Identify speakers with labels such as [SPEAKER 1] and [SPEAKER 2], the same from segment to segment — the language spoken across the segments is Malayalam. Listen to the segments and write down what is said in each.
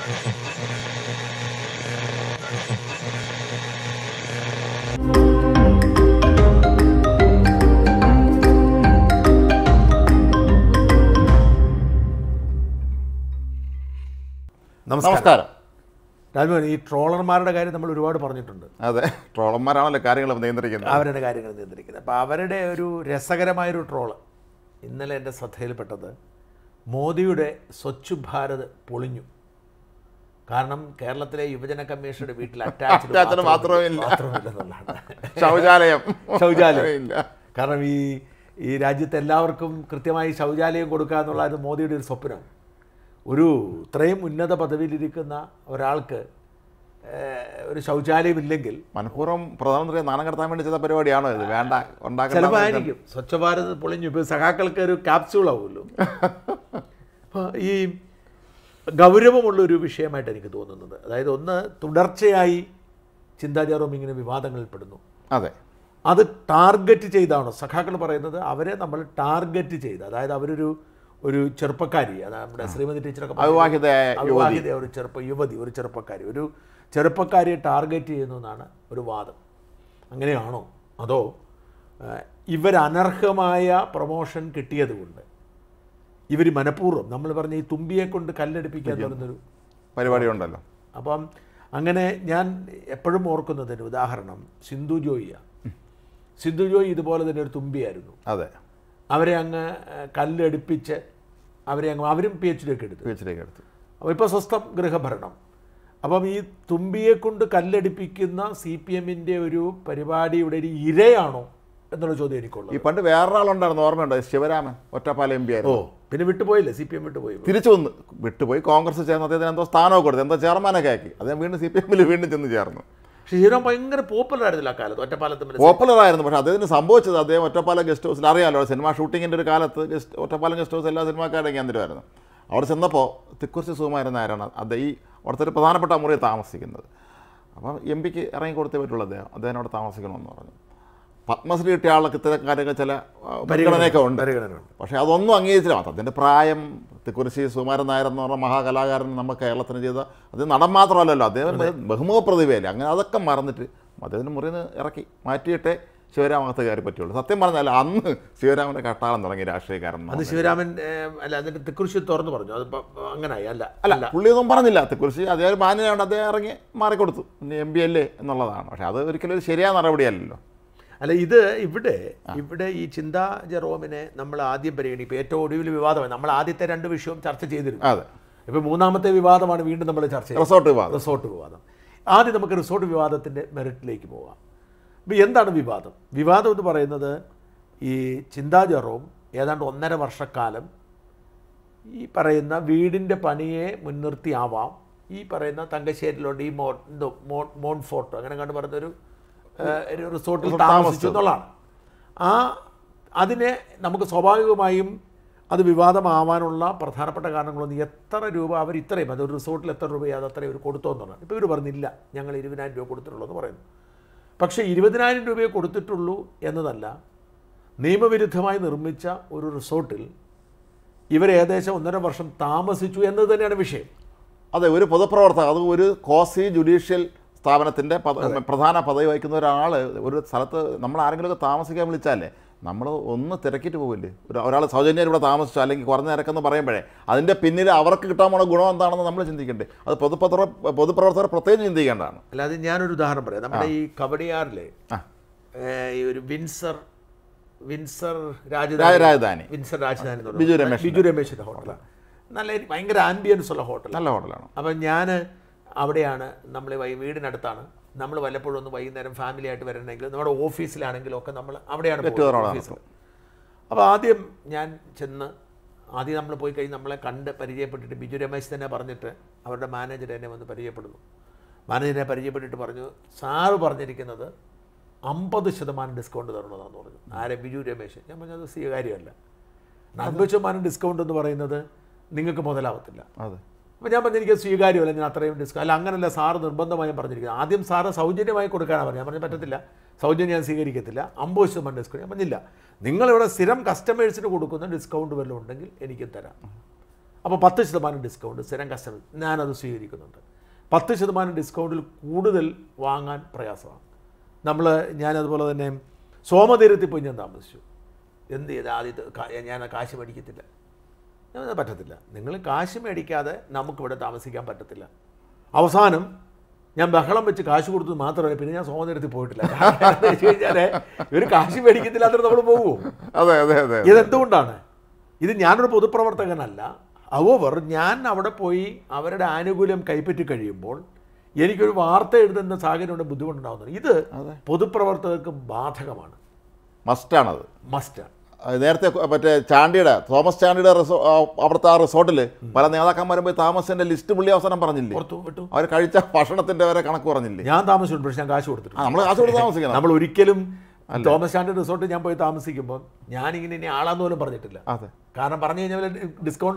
[SPEAKER 1] നമസ്കാരം
[SPEAKER 2] നമസ്കാരം
[SPEAKER 1] രാജ്മോഹൻ ഈ ട്രോളർമാരുടെ കാര്യം നമ്മൾ ഒരുപാട് പറഞ്ഞിട്ടുണ്ട്
[SPEAKER 2] അതെ ട്രോളന്മാരാണല്ലോ കാര്യങ്ങൾ നിയന്ത്രിക്കുന്നത്
[SPEAKER 1] അവരുടെ കാര്യങ്ങൾ നിയന്ത്രിക്കുന്നത് അപ്പോൾ അവരുടെ ഒരു രസകരമായൊരു ട്രോള് ഇന്നലെ എൻ്റെ ശ്രദ്ധയിൽപ്പെട്ടത് മോദിയുടെ സ്വച്ഛ് ഭാരത് പൊളിഞ്ഞു കാരണം കേരളത്തിലെ യുവജന കമ്മീഷനുടെ വീട്ടിൽ
[SPEAKER 2] Attached മാത്രമേ ഇല്ല.
[SPEAKER 1] മാത്രമില്ലെന്നുള്ളതാണ്
[SPEAKER 2] ശൗചാലയം
[SPEAKER 1] ശൗചാലയം
[SPEAKER 2] ഇല്ല
[SPEAKER 1] കാരണം ഈ ഈ രാജ്യത്ത് എല്ലാവർക്കും കൃത്യമായി ശൗചാലയം കൊടുക്കുക എന്നുള്ളതായിരുന്നു മോദിയുടെ ഒരു സ്വപ്നം ഒരു ഇത്രയും ഉന്നത പദവിയിലിരിക്കുന്ന ഒരാൾക്ക് ഏഹ്, ഒരു ശൗചാലയം ഇല്ലെങ്കിൽ
[SPEAKER 2] മനഃപൂർവ്വം പ്രധാനമന്ത്രിയെ നാണം കടത്താൻ വേണ്ടി ചെയ്ത പരിപാടിയാണോ ഇത് വേണ്ട ഉണ്ടാക്കാൻ
[SPEAKER 1] ചിലപ്പായിരിക്കും സ്വച്ഛ ഭാരത് പൊളിഞ്ഞു ഇപ്പോൾ സഖാക്കൾക്ക് ഒരു ക്യാപ്സ്യൂൾ ആവുമല്ലോ അപ്പോൾ ഈ ഗൗരവമുള്ളൊരു വിഷയമായിട്ട് എനിക്ക് തോന്നുന്നത് അതായത് ഒന്ന് തുടർച്ചയായി ചിന്താചാരവും ഇങ്ങനെ വിവാദങ്ങളിൽ പെടുന്നു
[SPEAKER 2] അതെ
[SPEAKER 1] അത് ടാർഗറ്റ് ചെയ്താണോ സഖാക്കൾ പറയുന്നത് അവരെ നമ്മൾ ടാർഗറ്റ് ചെയ്ത് അതായത് അവരൊരു ഒരു ചെറുപ്പക്കാരി അത് നമ്മുടെ ശ്രീമതി ടീച്ചറൊക്കെ പറഞ്ഞ
[SPEAKER 2] അവിവാഹിതയായ യുവതി
[SPEAKER 1] അവിവാഹിത ഒരു ചെറുപ്പ യുവതി ഒരു ചെറുപ്പക്കാരി ഒരു ചെറുപ്പക്കാരിയെ ടാർഗറ്റ് ചെയ്യുന്നു എന്നാണ് ഒരു വാദം അങ്ങനെയാണോ അതോ ആ, ഇവരനർഹമായ പ്രൊമോഷൻ കിട്ടിയതുകൊണ്ട് ഇവർ മനഃപൂർവ്വം നമ്മൾ പറഞ്ഞ ഈ തുമ്പിയെ കൊണ്ട് കല്ലെടുപ്പിക്കാൻ തുടങ്ങുന്നൊരു
[SPEAKER 2] പരിപാടി ഉണ്ടല്ലോ
[SPEAKER 1] അപ്പം അങ്ങനെ ഞാൻ എപ്പോഴും ഓർക്കുന്നതിന് ഉദാഹരണം സിന്ധു ജോയിയാണ് സിന്ധു ജോയി ഇതുപോലെ തന്നെ ഒരു തുമ്പിയായിരുന്നു
[SPEAKER 2] അതെ
[SPEAKER 1] അവരെ അങ്ങ് ആ, കല്ലെടുപ്പിച്ച് അവരെ അങ്ങ് അവരും പി എച്ച് ഡി ഒക്കെ എടുത്തു
[SPEAKER 2] പി എച്ച് ഡിക്ക് എടുത്ത്
[SPEAKER 1] അപ്പോൾ ഇപ്പോൾ സ്വസ്ഥം ഗൃഹഭരണം അപ്പം ഈ തുമ്പിയെ കൊണ്ട് കല്ലെടുപ്പിക്കുന്ന സി പി എമ്മിൻ്റെ ഒരു പരിപാടിയുടെ ഒരു ഇരയാണോ എന്നുള്ള ചോദ്യം എനിക്കുള്ളത്
[SPEAKER 2] ഈ പണ്ട് വേറൊരാളുണ്ടായിരുന്നു ഓർമ്മയുണ്ടോ ശിവരാമൻ ഒറ്റപ്പാല എം പി
[SPEAKER 1] ഓ
[SPEAKER 2] ആയിരുന്നു
[SPEAKER 1] പിന്നെ വിട്ടുപോയില്ലേ സി പി എം വിട്ടുപോയി
[SPEAKER 2] തിരിച്ചു വന്ന് വിട്ടുപോയി കോൺഗ്രസ് ചേർന്ന് അദ്ദേഹത്തിന് എന്തോ സ്ഥാനമൊക്കെ കൊടുത്തു എന്തോ ചെയർമാനൊക്കെ ആക്കി അദ്ദേഹം വീണ്ടും സി പി എമ്മിൽ വീണ്ടും ചെന്ന് ചേർന്നു
[SPEAKER 1] പക്ഷേ ഹീറോ ഭയങ്കര പോപ്പുലർ ആയിരുന്നില്ല ആ കാലത്ത് ഒറ്റപ്പാലത്ത്
[SPEAKER 2] പോപ്പുലർ ആയിരുന്നു പക്ഷേ അദ്ദേഹത്തിന് സംഭവിച്ചത് അദ്ദേഹം ഒറ്റപ്പാലം ഗസ്റ്റ് ഹൗസിൽ അറിയാമല്ലോ സിനിമ ഷൂട്ടിങ്ങിൻ്റെ ഒരു കാലത്ത് ഗസ്റ്റ് ഒറ്റപ്പാലം ഗസ്റ്റ് ഹൗസ് എല്ലാ സിനിമാക്കാരുടെയും കേന്ദ്രമായിരുന്നു അവിടെ ചെന്നപ്പോൾ തിക്കുറിച്ച് സുകുമാരൻ നായരാണ് അദ്ദേഹം ഈ അവിടുത്തെ ഒരു പ്രധാനപ്പെട്ട മുറിയിൽ താമസിക്കുന്നത് അപ്പം എം പിക്ക് ഇറങ്ങി കൊടുത്തേ പറ്റുള്ളൂ അദ്ദേഹം അദ്ദേഹം അവിടെ താമസിക്കണമെന്ന് പറഞ്ഞു പത്മശ്രീ കിട്ടിയ ആൾക്ക് ഇത്തരം കാര്യങ്ങൾ ചില ആ, പരിഗണനയൊക്കെ ഉണ്ട്
[SPEAKER 1] പരിഗണനയുണ്ട്
[SPEAKER 2] പക്ഷേ അതൊന്നും അംഗീകരിച്ചില്ല അതിൻ്റെ പ്രായം തിക്കുറിശി സുകുമാരൻ നായർ എന്ന് പറഞ്ഞ മഹാകലാകാരൻ നമ്മൾ കേരളത്തിന് ചെയ്ത അത് നടൻ മാത്രമല്ലല്ലോ അദ്ദേഹം ബഹുമുഖ പ്രതിഭയല്ലേ അങ്ങനെ അതൊക്കെ മറന്നിട്ട് അദ്ദേഹത്തിന് മുറിയിൽ നിന്ന് ഇറക്കി മാറ്റിയിട്ടേ ശിവരാമകത്ത് കയറി പറ്റുള്ളൂ സത്യം പറഞ്ഞാൽ അന്ന് ശിവരാമൻ്റെ കട്ടാളം തുടങ്ങി രാഷ്ട്രീയക്കാരൻ എന്ന്
[SPEAKER 1] അത്
[SPEAKER 2] പറഞ്ഞാൽ.
[SPEAKER 1] ശിവരാമൻ ഏഹ്, അല്ല അതിന്റെ തെക്കുറിശി തുറന്നു പറഞ്ഞു അത് പ- അങ്ങനായി അല്ല
[SPEAKER 2] അല്ല പുള്ളിയൊന്നും പറഞ്ഞില്ല തിക്കുറിശി അദ്ദേഹം മാന്യനാണ് അദ്ദേഹം ഇറങ്ങി മാറിക്കൊടുത്തു എം പി അല്ലേ എന്നുള്ളതാണ് പക്ഷേ അത് ഒരിക്കലും ഒരു ശരിയായ നടപടിയല്ലല്ലോ
[SPEAKER 1] അല്ല ഇത് ഇവിടെ ഇവിടെ ഈ ചിന്താ ജെറോമിനെ നമ്മൾ ആദ്യം പരിഗണിക്കും ഏറ്റവും ഒടുവിൽ വിവാദമായി നമ്മൾ ആദ്യത്തെ രണ്ട് വിഷയവും ചർച്ച ചെയ്തിരുന്നു
[SPEAKER 2] അതെ
[SPEAKER 1] ഇപ്പൊ മൂന്നാമത്തെ വിവാദമാണ് വീണ്ടും നമ്മൾ ചർച്ച ചെയ്യുന്നത്
[SPEAKER 2] റിസോർട്ട് വിവാദം
[SPEAKER 1] റിസോർട്ട് വിവാദം ആദ്യം നമുക്ക് റിസോർട്ട് വിവാദത്തിന്റെ മെറിറ്റിലേക്ക് പോവാം ഇപ്പം എന്താണ് വിവാദം വിവാദം എന്ന് പറയുന്നത് ഈ ചിന്താ ജെറോം ഏതാണ്ട് ഒന്നര വർഷക്കാലം ഈ പറയുന്ന വീടിൻ്റെ പണിയെ മുൻനിർത്തി ആവാം ഈ പറയുന്ന തങ്കശ്ശേരിയിലുണ്ട് ഈ മോ എന്തോ മോൺ മോൺ ഫോർട്ട് അങ്ങനെ കണ്ട് പറഞ്ഞൊരു ഏഹ്, ഒരു റിസോർട്ടിൽ
[SPEAKER 2] റിസോർട്ട്
[SPEAKER 1] താമസിച്ചു
[SPEAKER 2] താമസിച്ചു.
[SPEAKER 1] എന്നുള്ളതാണ് ആ അതിനെ നമുക്ക് സ്വാഭാവികമായും അത് വിവാദമാവാനുള്ള പ്രധാനപ്പെട്ട കാരണങ്ങളൊന്നും എത്ര രൂപ അവർ ഇത്രയും അത് ഒരു റിസോർട്ടിൽ എത്ര രൂപയാണ് അത് അത്രയും അവർ കൊടുത്തോ എന്നുള്ളതാണ് ഇപ്പോൾ ഇവർ പറഞ്ഞില്ല ഞങ്ങൾ ഇരുപതിനായിരം രൂപ കൊടുത്തിട്ടുള്ളൂ എന്ന് പറയുന്നു പക്ഷേ ഇരുപതിനായിരം രൂപയെ കൊടുത്തിട്ടുള്ളൂ എന്നതല്ല നിയമവിരുദ്ധമായി നിർമ്മിച്ച ഒരു റിസോർട്ടിൽ ഇവർ ഏകദേശം ഒന്നര വർഷം താമസിച്ചു എന്നത് തന്നെയാണ് വിഷയം
[SPEAKER 2] അതെ ഒരു പൊതുപ്രവർത്തകർ അത് ഒരു കോസി ജുഡീഷ്യൽ സ്ഥാപനത്തിൻ്റെ പദ പ്രധാന പദവി വഹിക്കുന്ന ഒരാൾ ഒരു സ്ഥലത്ത് നമ്മൾ ആരെങ്കിലുമൊക്കെ താമസിക്കാൻ വിളിച്ചാലേ നമ്മൾ ഒന്ന് തിരക്കിയിട്ട് പോകില്ലേ ഒരു ഒരാൾ സൗജന്യം ഇവിടെ താമസിച്ചു അല്ലെങ്കിൽ കുറഞ്ഞ നിരക്കെന്ന് പറയുമ്പോഴേ അതിൻ്റെ പിന്നിൽ അവർക്ക് കിട്ടാൻ പോണ ഗുണം എന്താണെന്ന് നമ്മൾ ചിന്തിക്കണ്ടേ അത് പൊതുപ്രവർ പൊതുപ്രവർത്തകർ പ്രത്യേകം ചിന്തിക്കേണ്ടതാണ്
[SPEAKER 1] അല്ലാതെ ഞാനൊരു ഉദാഹരണം പറയാം നമ്മുടെ ഈ കവടിയാറിലെ
[SPEAKER 2] ആ.
[SPEAKER 1] ഏഹ്, ഈ ഒരു വിൻസർ വിൻസർ
[SPEAKER 2] രാജ-
[SPEAKER 1] രാജധാനി
[SPEAKER 2] രാജധാനി
[SPEAKER 1] വിൻസർ രാജധാനി എന്ന്
[SPEAKER 2] ബിജു
[SPEAKER 1] പറയുന്നത്
[SPEAKER 2] രമേശിന്റെ.
[SPEAKER 1] ബിജു രമേശിൻ്റെ ഹോട്ടലാണ് നല്ല ഭയങ്കര ആംബിയൻസ് ഉള്ള ഹോട്ടൽ
[SPEAKER 2] നല്ല ഹോട്ടലാണ്
[SPEAKER 1] അപ്പം ഞാൻ അവിടെയാണ് നമ്മൾ വൈ വീടിനടുത്താണ് നമ്മൾ വല്ലപ്പോഴും ഒന്ന് വൈകുന്നേരം ഫാമിലി ആയിട്ട് വരണമെങ്കിൽ നമ്മുടെ ഓഫീസിലാണെങ്കിലും ഒക്കെ നമ്മൾ അവിടെയാണ്
[SPEAKER 2] tour-ആണ്
[SPEAKER 1] ഓഫീസിൽ അപ്പോൾ ആദ്യം ഞാൻ ചെന്ന് ആദ്യം നമ്മൾ പോയി കഴിഞ്ഞ് നമ്മളെ കണ്ട് പരിചയപ്പെട്ടിട്ട് ബിജു രമേശ് തന്നെ പറഞ്ഞിട്ട് അവരുടെ മാനേജർ എന്നെ വന്ന് പരിചയപ്പെടുന്നു മാനേജറെ പരിചയപ്പെട്ടിട്ട് പറഞ്ഞു സാറ് പറഞ്ഞിരിക്കുന്നത് അമ്പത് ശതമാനം ഡിസ്കൗണ്ട് തരണമെന്നാന്ന് പറഞ്ഞു ആരെ ബിജു രമേശ് ഞാൻ പറഞ്ഞത് സ്വീകാര്യമല്ല അൻപത് ശതമാനം ഡിസ്കൗണ്ട് എന്ന് പറയുന്നത് നിങ്ങൾക്ക് മുതലാവത്തില്ല
[SPEAKER 2] അതെ
[SPEAKER 1] അപ്പോൾ ഞാൻ പറഞ്ഞു എനിക്ക് സ്വീകാര്യമല്ല ഞാൻ അത്രയും ഡിസ്കൗണ്ട് അല്ല അങ്ങനല്ല സാറ് നിർബന്ധമായും പറഞ്ഞിരിക്കുന്നത് ആദ്യം സാറ് സൗജന്യമായി കൊടുക്കാനാണ് പറഞ്ഞത് ഞാൻ പറഞ്ഞു പറ്റത്തില്ല സൗജന്യം ഞാൻ സ്വീകരിക്കത്തില്ല അമ്പത് ശതമാനം ഡിസ്കൗണ്ട് ഞാൻ പറഞ്ഞില്ല നിങ്ങളിവിടെ സ്ഥിരം കസ്റ്റമേഴ്സിന് കൊടുക്കുന്ന ഡിസ്കൗണ്ട് വല്ലതും ഉണ്ടെങ്കിൽ എനിക്ക് തരാം അപ്പോൾ പത്ത് ശതമാനം ഡിസ്കൗണ്ട് സ്ഥിരം കസ്റ്റമർ ഞാനത് സ്വീകരിക്കുന്നുണ്ട് പത്ത് ശതമാനം ഡിസ്കൗണ്ടിൽ കൂടുതൽ വാങ്ങാൻ പ്രയാസമാണ് നമ്മൾ ഞാനതുപോലെ തന്നെ സോമതീരത്തിൽ പോയി ഞാൻ താമസിച്ചു എന്ത് ചെയ്ത് ആദ്യത്തെ കാ- ഞാൻ ആ കാശ് മേടിക്കത്തില്ല ഞാൻ പറഞ്ഞു, പറ്റത്തില്ല നിങ്ങൾ കാശ് മേടിക്കാതെ നമുക്കിവിടെ താമസിക്കാൻ പറ്റത്തില്ല അവസാനം ഞാൻ ബഹളം വെച്ച് കാശ് കൊടുത്തത് മാത്രമല്ല പിന്നെ ഞാൻ സോമതീരത്തിൽ പോയിട്ടില്ല കാരണം എന്താണെന്ന് വെച്ച് കഴിഞ്ഞാൽ ഇവർ കാശ് മേടിക്കത്തില്ല അത്ര നമ്മൾ പോകുമോ
[SPEAKER 2] അതെ അതെ അതെ
[SPEAKER 1] ഇതെന്തുകൊണ്ടാണ് ഇത് ഞാനൊരു പൊതുപ്രവർത്തകനല്ല അവർ ഞാൻ അവിടെ പോയി അവരുടെ ആനുകൂല്യം കൈപ്പറ്റി കഴിയുമ്പോൾ എനിക്കൊരു വാർത്ത എഴുതുന്ന സാഹചര്യം ബുദ്ധിമുട്ടുണ്ടാകുന്നത് ഇത് പൊതുപ്രവർത്തകർക്ക് ബാധകമാണ്
[SPEAKER 2] മസ്റ്റാണത്
[SPEAKER 1] മസ്റ്റാണ്
[SPEAKER 2] അത് നേരത്തെ കൊ- മറ്റേ ചാണ്ടിയുടെ തോമസ് ചാണ്ടിയുടെ റിസോ ആ, അവിടുത്തെ ആ റിസോർട്ടിൽ പല നേതാക്കന്മാരും പോയി താമസിച്ചതിന്റെ ലിസ്റ്റ് പുള്ളി അവസാനം പറഞ്ഞില്ലേ
[SPEAKER 1] പുറത്തു വിട്ടു
[SPEAKER 2] അവർ കഴിച്ച ഭക്ഷണത്തിന്റെ വരെ കണക്ക് പറഞ്ഞില്ലേ
[SPEAKER 1] ഞാൻ താമസിച്ചിട്ടുണ്ട് പക്ഷെ ഞാൻ കാശ്
[SPEAKER 2] ആ
[SPEAKER 1] കൊടുത്തിട്ടുണ്ട്
[SPEAKER 2] നമ്മൾ കാശ് കൊടുത്ത് താമസിക്കണം
[SPEAKER 1] നമ്മൾ ഒരിക്കലും തോമസ് ചാണ്ടി റിസോർട്ടിൽ ഞാൻ പോയി താമസിക്കുമ്പോൾ ഞാനിങ്ങനെ ഇനി ആളാന്ന് പോലും പറഞ്ഞിട്ടില്ല
[SPEAKER 2] അതെ
[SPEAKER 1] കാരണം പറഞ്ഞു കഴിഞ്ഞാൽ ഡിസ്കൗണ്ട്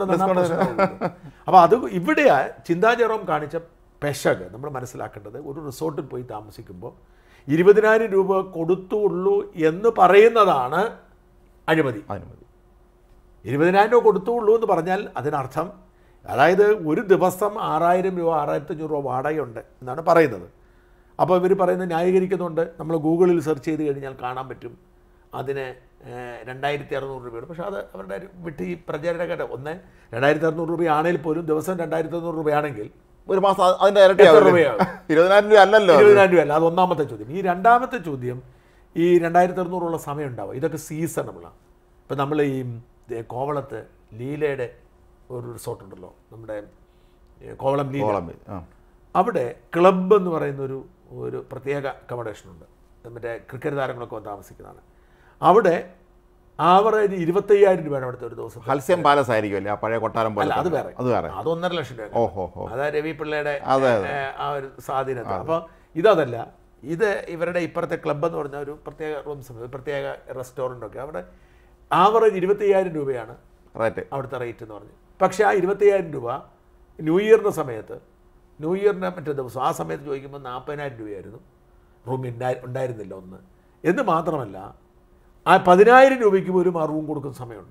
[SPEAKER 1] അപ്പോൾ അത് ഇവിടെ ചിന്താ ജെറോം കാണിച്ച പെശക് നമ്മൾ മനസ്സിലാക്കേണ്ടത് ഒരു റിസോർട്ടിൽ പോയി താമസിക്കുമ്പോൾ ഇരുപതിനായിരം രൂപ കൊടുത്തുള്ളൂ എന്ന് പറയുന്നതാണ് അഴിമതി
[SPEAKER 2] അനുമതി
[SPEAKER 1] ഇരുപതിനായിരം രൂപ കൊടുത്തുള്ളൂ എന്ന് പറഞ്ഞാൽ അതിനർത്ഥം അതായത് ഒരു ദിവസം ആറായിരം രൂപ ആറായിരത്തി അഞ്ഞൂറ് രൂപ വാടകയുണ്ട് എന്നാണ് പറയുന്നത് അപ്പോൾ ഇവർ പറയുന്നത് ന്യായീകരിക്കുന്നുണ്ട് നമ്മൾ ഗൂഗിളിൽ സെർച്ച് ചെയ്ത് കഴിഞ്ഞാൽ കാണാൻ പറ്റും അതിന് ഏഹ്, രണ്ടായിരത്തി അറുന്നൂറ് രൂപയാണ് പക്ഷേ അത് അവരുടെ ഒരു വിട്ട് ഈ പ്രചാരണക്കാരുടെ ഒന്ന് രണ്ടായിരത്തി അറുന്നൂറ് രൂപയാണെങ്കിൽ പോലും ദിവസം രണ്ടായിരത്തി അറുന്നൂറ് രൂപയാണെങ്കിൽ
[SPEAKER 2] ഒരു മാസം അ- അതിന്റെ
[SPEAKER 1] എത്ര
[SPEAKER 2] ഇരട്ടിയാവും
[SPEAKER 1] രൂപയാവും?
[SPEAKER 2] ഇരുപതിനായിരം രൂപ അല്ലല്ലോ അത്.
[SPEAKER 1] ഇരുപതിനായിരം രൂപ അല്ല അത് ഒന്നാമത്തെ ചോദ്യം ഈ രണ്ടാമത്തെ ചോദ്യം ഈ രണ്ടായിരത്തി അറുന്നൂറുള്ള സമയം ഉണ്ടാവും ഇതൊക്കെ സീസണബിളാണ് ഇപ്പം നമ്മൾ ഈ ദേ കോവളത്ത് ലീലയുടെ ഒരു റിസോർട്ട് ഉണ്ടല്ലോ നമ്മുടെ ഏ, കോവളം ലീല
[SPEAKER 2] കോളം ബീച്ച്. ആ.
[SPEAKER 1] അവിടെ ക്ലബ്ബ് എന്ന് പറയുന്ന ഒരു ഒരു പ്രത്യേക അക്കോമഡേഷൻ ഉണ്ട് മറ്റേ ക്രിക്കറ്റ് താരങ്ങളൊക്കെ വന്ന് താമസിക്കുന്നതാണ് അവിടെ ആവറേജ് ഇരുപത്തയ്യായിരം രൂപയാണ് അവിടുത്തെ ഒരു ദിവസം
[SPEAKER 2] ഹൽസ്യം പാലസ് ആയിരിക്കുമല്ലേ ആ പഴയ കൊട്ടാരം പോലെ
[SPEAKER 1] അല്ല അത് വേറെ
[SPEAKER 2] അത് വേറെ
[SPEAKER 1] അത് ഒന്നര ലക്ഷം രൂപ
[SPEAKER 2] ഓഹോ ഹോ
[SPEAKER 1] അതാ രവി പിള്ളയുടെ
[SPEAKER 2] അതെ,
[SPEAKER 1] ഏ, ആ ഒരു സ്വാധീനത്തിൽ അപ്പോൾ ഇതതല്ല ഇത് ഇവരുടെ ഇപ്പുറത്തെ ക്ലബ്ബ് എന്ന് പറഞ്ഞ ഒരു പ്രത്യേക റൂംസ് ഉണ്ട് ഒരു പ്രത്യേക റെസ്റ്റോറൻ്റ് ഒക്കെ അവിടെ ആവറേജ് ഇരുപത്തയ്യായിരം രൂപയാണ്
[SPEAKER 2] റൈറ്റ്
[SPEAKER 1] അവിടുത്തെ റേറ്റ് എന്ന് പറഞ്ഞു പക്ഷേ ആ ഇരുപത്തയ്യായിരം രൂപ ന്യൂ ഇയറിൻ്റെ സമയത്ത് ന്യൂ ഇയറിൻ്റെ മറ്റേ ദിവസം ആ സമയത്ത് ചോദിക്കുമ്പോൾ നാൽപ്പതിനായിരം രൂപയായിരുന്നു റൂം ഉണ്ടായി ഉണ്ടായിരുന്നില്ല ഒന്ന് എന്ന് മാത്രമല്ല ആ പതിനായിരം രൂപയ്ക്ക് പോലും ആ റൂം കൊടുക്കുന്ന സമയമുണ്ട്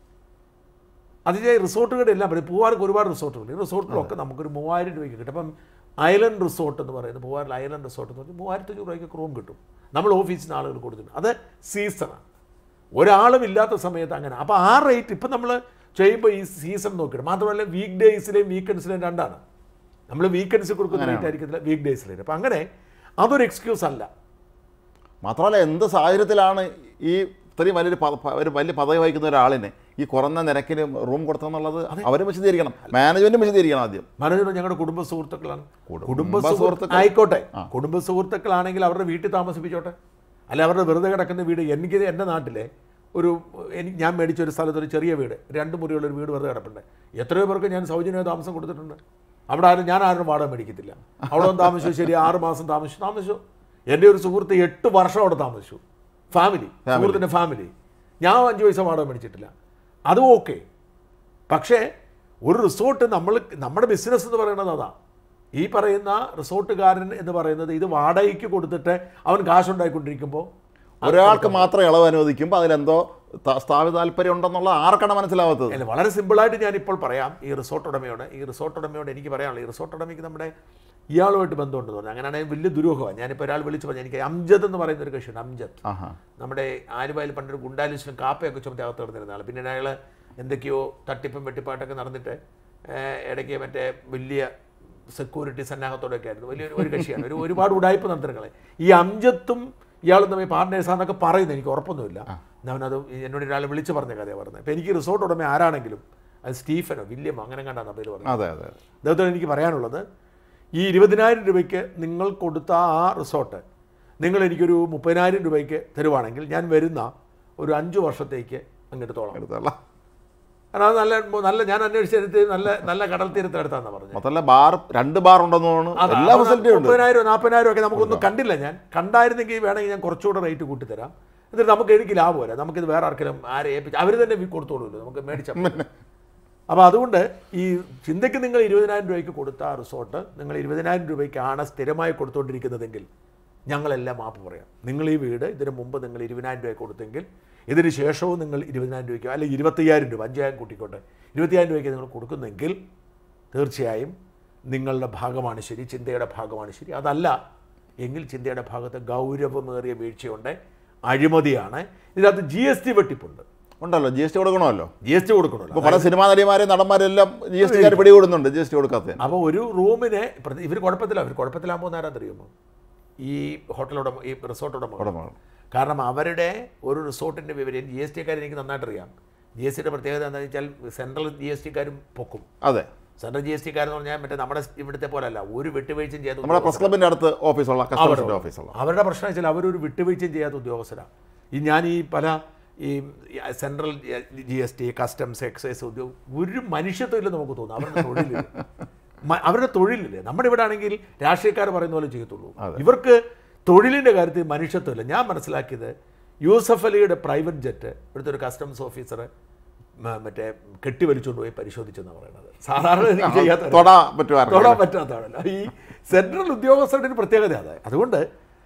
[SPEAKER 1] അതിൻ്റെ റിസോർട്ടുകളുടെ എല്ലാം പറയും പൂവാർക്ക് ഒരുപാട് റിസോർട്ടുകൾ ഈ റിസോർട്ടിലൊക്കെ നമുക്കൊരു മൂവായിരം രൂപയ്ക്ക് കിട്ടും അപ്പം ഐലൻഡ് റിസോർട്ട് എന്ന് പറയുന്നത് പൂവാറിൽ ഐലൻഡ് റിസോർട്ട് എന്ന് പറഞ്ഞാൽ മൂവായിരത്തി അഞ്ഞൂറ് രൂപയ്ക്ക് റൂം കിട്ടും നമ്മൾ ഓഫീസിൽ നിന്ന് ആളുകൾ കൊടുത്തിട്ടുണ്ട് അത് സീസണാണ് ഒരാളും ഇല്ലാത്ത സമയത്ത് അങ്ങനെ അപ്പോൾ ആ റേറ്റ് ഇപ്പം നമ്മൾ ചെയ്യുമ്പോൾ ഈ സീസൺ നോക്കിയിട്ട് മാത്രമല്ല വീക്ക് ഡേയ്സിലെയും വീക്കെൻഡ്സിലെയും രണ്ടാണ് നമ്മൾ വീക്കെൻഡ്സിൽ കൊടുക്കുന്ന റേറ്റ് ആയിരിക്കത്തില്ല വീക്ക് ഡേയ്സിലേക്ക് അപ്പം അങ്ങനെ അതൊരു എക്സ്ക്യൂസ് അല്ല
[SPEAKER 2] മാത്രമല്ല എന്ത് സാഹചര്യത്തിലാണ് ഈ ഇത്രയും വലിയൊരു പദ- പ- ഒരു വലിയ പദവി വഹിക്കുന്ന ഒരാളിന് ഈ കുറഞ്ഞ നിരക്കിന് റൂം കൊടുത്തെന്നുള്ളത് അവരും വിശദീകരിക്കണം മാനേജ്മെന്റും വിശദീകരിക്കണം ആദ്യം
[SPEAKER 1] മനോജ് ഞങ്ങളുടെ കുടുംബ സുഹൃത്തുക്കളാണ്
[SPEAKER 2] കുടുംബ
[SPEAKER 1] കുടുംബ
[SPEAKER 2] സുഹൃത്തുക്കൾ.
[SPEAKER 1] സുഹൃത്തുക്കൾ ആയിക്കോട്ടെ കുടുംബ സുഹൃത്തുക്കളാണെങ്കിൽ അവരുടെ വീട്ടിൽ താമസിപ്പിച്ചോട്ടെ അല്ല അവരുടെ വെറുതെ കിടക്കുന്ന വീട് എനിക്ക് എൻ്റെ നാട്ടിലെ ഒരു എനിക്ക് ഞാൻ മേടിച്ച ഒരു സ്ഥലത്ത് ഒരു ചെറിയ വീട് രണ്ട് മുറിയുള്ള ഒരു വീട് വെറുതെ കിടപ്പുണ്ട് എത്രയോ പേർക്ക് ഞാൻ സൗജന്യ താമസം കൊടുത്തിട്ടുണ്ട് അവിടെ ആരും ഞാൻ ആരും വാടക മേടിക്കത്തില്ല അവിടെ ഒന്ന് താമസിച്ചു ശരി ആറ് മാസം താമസിച്ചു താമസിച്ചു എൻ്റെ ഒരു സുഹൃത്ത് എട്ട് വർഷം അവിടെ താമസിച്ചു ഫാമിലി സുഹൃത്തിൻ്റെ ഫാമിലി ഞാൻ അഞ്ച് പൈസ വാടക മേടിച്ചിട്ടില്ല അതും ഓക്കെ പക്ഷേ ഒരു റിസോർട്ട് നമ്മൾ നമ്മുടെ ബിസിനസ് എന്ന് പറയുന്നത് അതാ ഈ പറയുന്ന റിസോർട്ടുകാരൻ എന്ന് പറയുന്നത് ഇത് വാടകയ്ക്ക് കൊടുത്തിട്ട് അവൻ കാശുണ്ടായിക്കൊണ്ടിരിക്കുമ്പോൾ
[SPEAKER 2] ഒരാൾക്ക് മാത്രം ഇളവ് അനുവദിക്കുമ്പോൾ അതിലെന്തോ ത- സ്ഥാപിത താല്പര്യം ഉണ്ടെന്നുള്ള ആർക്കാണ് മനസ്സിലാവാത്തത്
[SPEAKER 1] അല്ല വളരെ സിമ്പിളായിട്ട് ഞാനിപ്പോൾ പറയാം ഈ റിസോർട്ട് ഉടമയോട് ഈ റിസോർട്ട് ഉടമയോട് എനിക്ക് പറയാനുള്ളത് ഈ റിസോർട്ട് ഉടമയ്ക്ക് നമ്മുടെ ഇയാളുമായിട്ട് ബന്ധമുണ്ടെന്ന് പറഞ്ഞു അങ്ങനെയാണെങ്കിൽ വലിയ ദുരൂഹമാണ് ഞാനിപ്പോൾ ഒരാൾ വിളിച്ചു പറഞ്ഞു എനിക്ക് അംജദ് എന്ന് പറയുന്ന ഒരു കക്ഷിയുണ്ട് അംജദ്
[SPEAKER 2] ആഹാ
[SPEAKER 1] നമ്മുടെ ആലുവയിൽ പണ്ടൊരു ഗുണ്ടാലിസ്റ്റിനും കാപ്പയൊക്കെ ചുമത്തി അകത്ത് കിടന്നിരുന്ന ആൾ പിന്നെ അയാൾ എന്തൊക്കെയോ തട്ടിപ്പും വെട്ടിപ്പാട്ടൊക്കെ നടന്നിട്ട് ഏഹ്, ഇടയ്ക്ക് മറ്റേ വലിയ സെക്യൂരിറ്റി സന്നാഹത്തോടെയൊക്കെ ആയിരുന്നു വലിയൊരു ഒരു കക്ഷിയാണ് ഒരു ഒരുപാട് ഉടായ്പ നടത്തുകളെ ഈ അംജത്തും ഇയാളും തമ്മിൽ പാർട്ട്നേഴ്സാന്നൊക്കെ പറയുന്നത് എനിക്ക് ഉറപ്പൊന്നുമില്ല ഞാനത് എന്നോട് ഒരാൾ വിളിച്ച് പറഞ്ഞ കഥയാണ് പറഞ്ഞത് അപ്പോൾ എനിക്ക് റിസോർട്ട് ഉടമ ആരാണെങ്കിലും അത് സ്റ്റീഫനോ വില്യമോ അങ്ങനെ കണ്ടാണ് പേര് പറഞ്ഞത്
[SPEAKER 2] അതെ അതെ
[SPEAKER 1] അദ്ദേഹത്തോട് എനിക്ക് പറയാനുള്ളത് ഈ ഇരുപതിനായിരം രൂപയ്ക്ക് നിങ്ങൾ കൊടുത്ത ആ റിസോർട്ട് നിങ്ങൾ എനിക്കൊരു മുപ്പതിനായിരം രൂപയ്ക്ക് തരുവാണെങ്കിൽ ഞാൻ വരുന്ന ഒരു അഞ്ച് വർഷത്തേക്ക് അങ്ങെടുത്തോളാം
[SPEAKER 2] എടുത്തോളാം
[SPEAKER 1] കാരണം അത് നല്ല നല്ല ഞാൻ അന്വേഷിച്ചെടുത്ത് നല്ല നല്ല കടൽ തീരത്തെടുത്താന്ന് പറഞ്ഞത്
[SPEAKER 2] മൊത്തമല്ല ബാർ രണ്ട് ബാർ ഉണ്ടെന്ന് തോന്നുന്നു
[SPEAKER 1] അതാ,
[SPEAKER 2] എല്ലാ
[SPEAKER 1] അപ്പോൾ
[SPEAKER 2] ഫെസിലിറ്റിയും ഉണ്ട്
[SPEAKER 1] മുപ്പതിനായിരം നാൽപ്പതിനായിരം ഒക്കെ നമുക്കൊന്നും കണ്ടില്ല ഞാൻ കണ്ടായിരുന്നെങ്കിൽ വേണമെങ്കിൽ ഞാൻ കുറച്ചുകൂടെ റേറ്റ് കൂട്ടിത്തരാം എന്നിട്ട് നമുക്ക് എനിക്ക് ലാഭമല്ല നമുക്കിത് വേറെ ആർക്കെങ്കിലും ആരെ ഏൽപ്പിച്ച് അവർ തന്നെ വി- കൊടുത്തോളൂല്ലോ നമുക്ക് മേടിച്ചാൽ അപ്പോൾ അതുകൊണ്ട് ഈ ചിന്തയ്ക്ക് നിങ്ങൾ ഇരുപതിനായിരം രൂപയ്ക്ക് കൊടുത്ത ആ റിസോർട്ട് നിങ്ങൾ ഇരുപതിനായിരം രൂപയ്ക്കാണ് സ്ഥിരമായി കൊടുത്തുകൊണ്ടിരിക്കുന്നതെങ്കിൽ ഞങ്ങളെല്ലാം മാപ്പ് പറയാം നിങ്ങൾ ഈ വീട് ഇതിന് മുമ്പ് നിങ്ങൾ ഇരുപതിനായിരം രൂപ കൊടുത്തെങ്കിൽ ഇതിന് ശേഷവും നിങ്ങൾ ഇരുപതിനായിരം രൂപയ്ക്കോ അല്ലെങ്കിൽ ഇരുപത്തയ്യായിരം രൂപ അഞ്ചായിരം കൂട്ടിക്കോട്ടെ ഇരുപത്തിയായിരം രൂപയ്ക്ക് നിങ്ങൾ കൊടുക്കുന്നെങ്കിൽ തീർച്ചയായും നിങ്ങളുടെ ഭാഗമാണ് ശരി ചിന്തയുടെ ഭാഗമാണ് ശരി അതല്ല എങ്കിൽ ചിന്തയുടെ ഭാഗത്ത് ഗൗരവമേറിയ വീഴ്ചയുണ്ട് അഴിമതിയാണ് ഇതിനകത്ത് ജി എസ് ടി വെട്ടിപ്പുണ്ട്
[SPEAKER 2] ഉണ്ടല്ലോ ജി എസ് ടി കൊടുക്കണമല്ലോ
[SPEAKER 1] ജി എസ് ടി കൊടുക്കണമല്ലോ
[SPEAKER 2] ഇപ്പോൾ പല സിനിമാ നടിമാരെയും നടന്മാരെല്ലാം ജി എസ് ടിക്കാർ പിടികൂടുന്നുണ്ട് ജി എസ് ടി കൊടുക്കാത്തതിന്
[SPEAKER 1] അപ്പോൾ ഒരു റൂമിനെ ഇവർ കുഴപ്പത്തില്ല അവർ കുഴപ്പത്തിലാകുമ്പോൾ നേരം അറിയുമോ ഈ ഹോട്ടൽ ഉടമ ഈ റിസോർട്ട് ഉടമ
[SPEAKER 2] ഉടമകൾ.
[SPEAKER 1] കാരണം അവരുടെ ഒരു റിസോർട്ടിൻ്റെ വിവരം ജി എസ് ടിക്കാർ എനിക്ക് നന്നായിട്ട് അറിയാം ജി എസ് ടിയുടെ പ്രത്യേകത എന്താണെന്ന് വെച്ചാൽ സെൻട്രൽ ജി എസ് ടിക്കാരും പൊക്കും
[SPEAKER 2] അതെ
[SPEAKER 1] സെൻട്രൽ ജി എസ് ടിക്കാരെന്ന് പറഞ്ഞാൽ മറ്റേ നമ്മുടെ ഇവിടുത്തെ പോലല്ല ഒരു വിട്ടുവീഴ്ചയും ചെയ്യാത്ത
[SPEAKER 2] നമ്മുടെ പ്രസ് ക്ലബിൻ്റെ അടുത്ത് ഓഫീസുള്ള കസ്റ്റമേഴ്സിൻ്റെ ഓഫീസുള്ള
[SPEAKER 1] അവരുടെ പ്രശ്നം വെച്ചാൽ അവരൊരു വിട്ടുവീഴ്ചയും ചെയ്യാത്ത ഉദ്യോഗസ്ഥരാണ് ഈ ഞാൻ ഈ പല ഈ central G S T customs excise ഉദ്യോഗ ഒരു മനുഷ്യത്വം ഇല്ലെന്ന് നമുക്ക് തോന്നുന്നു അവരുടെ തൊഴിലില്ല മ- അവരുടെ തൊഴിലില്ലേ നമ്മുടെ ഇവിടെ ആണെങ്കിൽ രാഷ്ട്രീയക്കാർ പറയുന്ന പോലെ ചെയ്യത്തുള്ളൂ ഇവർക്ക് തൊഴിലിൻ്റെ കാര്യത്തിൽ മനുഷ്യത്വമില്ല ഞാൻ മനസ്സിലാക്കിയത് യൂസഫ് അലിയുടെ പ്രൈവറ്റ് ജെറ്റ് ഇവിടുത്തെ ഒരു കസ്റ്റംസ് ഓഫീസർ മറ്റേ കെട്ടിവലിച്ചുകൊണ്ട് പോയി പരിശോധിച്ചെന്നാണ് പറയുന്നത് സാധാരണ എനിക്ക് ചെയ്യാത്ത
[SPEAKER 2] തൊടാ പറ്റുമായിരുന്നു
[SPEAKER 1] തൊടാൻ പറ്റാത്തതാണല്ലോ ഈ സെൻട്രൽ ഉദ്യോഗസ്ഥരുടെ ഒരു പ്രത്യേകത അതായത് അതുകൊണ്ട്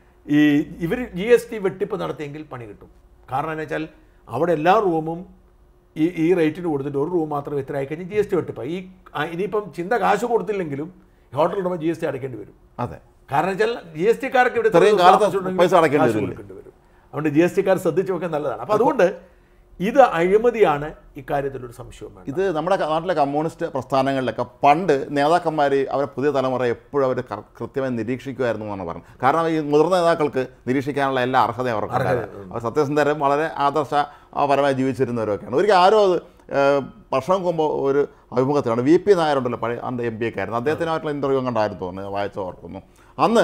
[SPEAKER 1] ഈ ഇവർ ജി എസ് ടി വെട്ടിപ്പ് നടത്തിയെങ്കിൽ പണി കിട്ടും കാരണം എന്ന് വെച്ചാൽ അവിടെ എല്ലാ റൂമും ഈ ഈ റേറ്റിന് കൊടുത്തിട്ട് ഒരു റൂം മാത്രം ഇത്ര ആയിക്കഴിഞ്ഞാൽ ജി എസ് ടി വെട്ടിപ്പ് ഈ ആ, ഇനിയിപ്പം ചിന്ത കാശ് കൊടുത്തില്ലെങ്കിലും ഹോട്ടൽ ഉടമ ജി എസ് ടി അടയ്ക്കേണ്ടി വരും
[SPEAKER 2] അതെ
[SPEAKER 1] കാരണം വെച്ചാൽ ജി എസ് ടിക്കാർക്ക് ഇവിടെ
[SPEAKER 2] ഇത്രയും
[SPEAKER 1] ഇത്ര
[SPEAKER 2] കാലത്ത്
[SPEAKER 1] താമസിച്ചിട്ടുണ്ടെങ്കിൽ
[SPEAKER 2] പൈസ അടയ്ക്കേണ്ടി
[SPEAKER 1] കാശ്
[SPEAKER 2] വരില്ലേ?
[SPEAKER 1] കൊടുക്കേണ്ടി വരും അതുകൊണ്ട് ജി എസ് ടിക്കാർ ശ്രദ്ധിച്ചു വെക്കാൻ നല്ലതാണ് അപ്പോൾ അതുകൊണ്ട് ഇത് അഴിമതിയാണ് ഇക്കാര്യത്തിലൊരു സംശയവും വേണ്ട
[SPEAKER 2] ഇത് നമ്മുടെ ക- നാട്ടിലെ കമ്മ്യൂണിസ്റ്റ് പ്രസ്ഥാനങ്ങളിലൊക്കെ പണ്ട് നേതാക്കന്മാർ അവരെ പുതിയ തലമുറ എപ്പോഴും അവർ കൃത്യമായി നിരീക്ഷിക്കുമായിരുന്നു എന്നാണ് പറഞ്ഞത് കാരണം ഈ മുതിർന്ന നേതാക്കൾക്ക് നിരീക്ഷിക്കാനുള്ള എല്ലാ അർഹതയും അവർക്കുണ്ടായിരുന്നു അവർ സത്യസന്ധരും വളരെ ആദർശപരമായി ജീവിച്ചിരുന്നവരൊക്കെയാണ് ഒരിക്കൽ ആരോ അത് ഏഹ്, വർഷം മുമ്പ് ഒരു അഭിമുഖത്തിലാണ് വി പി നായരുണ്ടല്ലോ പഴയ അന്ന് എം പി ഒക്കെ ആയിരുന്നു അദ്ദേഹത്തിനായിട്ടുള്ള ഇൻ്റർവ്യൂ കണ്ടായിരുന്നു തോന്നുന്നു വായിച്ച ഓർക്കുന്നു അന്ന്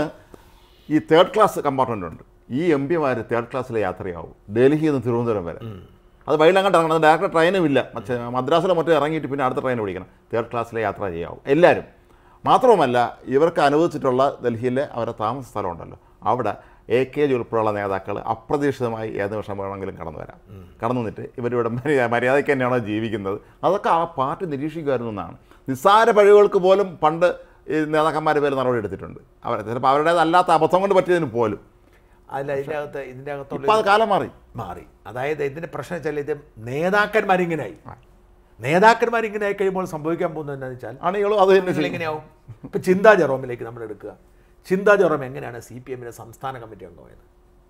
[SPEAKER 2] ഈ തേർഡ് ക്ലാസ് കമ്പാർട്ട്മെൻ്റ് ഉണ്ട് ഈ എം പിമാർ തേർഡ് ക്ലാസ്സിലെ യാത്രയാവും ഡൽഹിയിൽ നിന്ന് തിരുവനന്തപുരം വരെ അത് വഴിയിലങ്ങോട്ട് ഇറങ്ങണം ഡയറക്റ്റ് ട്രെയിനും ഇല്ല മറ്റേ മദ്രാസിലോ മറ്റോ ഇറങ്ങിയിട്ട് പിന്നെ അടുത്ത ട്രെയിൻ പിടിക്കണം തേർഡ് ക്ലാസ്സിലെ യാത്ര ചെയ്യാവും എല്ലാവരും മാത്രവുമല്ല ഇവർക്ക് അനുവദിച്ചിട്ടുള്ള ഡൽഹിയിലെ അവരുടെ താമസ സ്ഥലമുണ്ടല്ലോ അവിടെ എ കെ ജി ഉൾപ്പെടെയുള്ള നേതാക്കൾ അപ്രതീക്ഷിതമായി ഏത് നിമിഷം വേണമെങ്കിലും കടന്നു വരാം കടന്നു നിന്നിട്ട് ഇവരിവിടെ മര്യാദ മര്യാദയ്ക്ക് തന്നെയാണോ ജീവിക്കുന്നത് അതൊക്കെ ആ പാർട്ടി നിരീക്ഷിക്കുമായിരുന്നു എന്നാണ് നിസ്സാര പഴികൾക്ക് പോലും പണ്ട് ഈ നേതാക്കന്മാരുടെ പേര് നടപടി എടുത്തിട്ടുണ്ട് അവർ ചിലപ്പോൾ അവരുടേതല്ലാത്ത അബദ്ധം കൊണ്ട് പറ്റിയതിന് പോലും
[SPEAKER 1] അല്ല ഇതിൻ്റെ അകത്ത് ഇതിൻ്റെ അകത്തുള്ള
[SPEAKER 2] ഇപ്പം അത് കാലം മാറി
[SPEAKER 1] മാറി അതായത് ഇതിൻ്റെ പ്രശ്നം വെച്ചാൽ ഇത് നേതാക്കന്മാരിങ്ങനായി നേതാക്കന്മാരിങ്ങനെ ആയി കഴിയുമ്പോൾ സംഭവിക്കാൻ പോകുന്നത് എന്താണെന്ന് വെച്ചാൽ
[SPEAKER 2] അണികളും അത് തന്നെ
[SPEAKER 1] നിങ്ങൾ
[SPEAKER 2] ചെയ്യും
[SPEAKER 1] എങ്ങനെയാവും ഇപ്പം ചിന്താ ജെറോമിലേക്ക് നമ്മൾ എടുക്കുക ചിന്താ ജെറോം എങ്ങനെയാണ് സി പി എമ്മിൻ്റെ സംസ്ഥാന കമ്മിറ്റി അംഗമായത്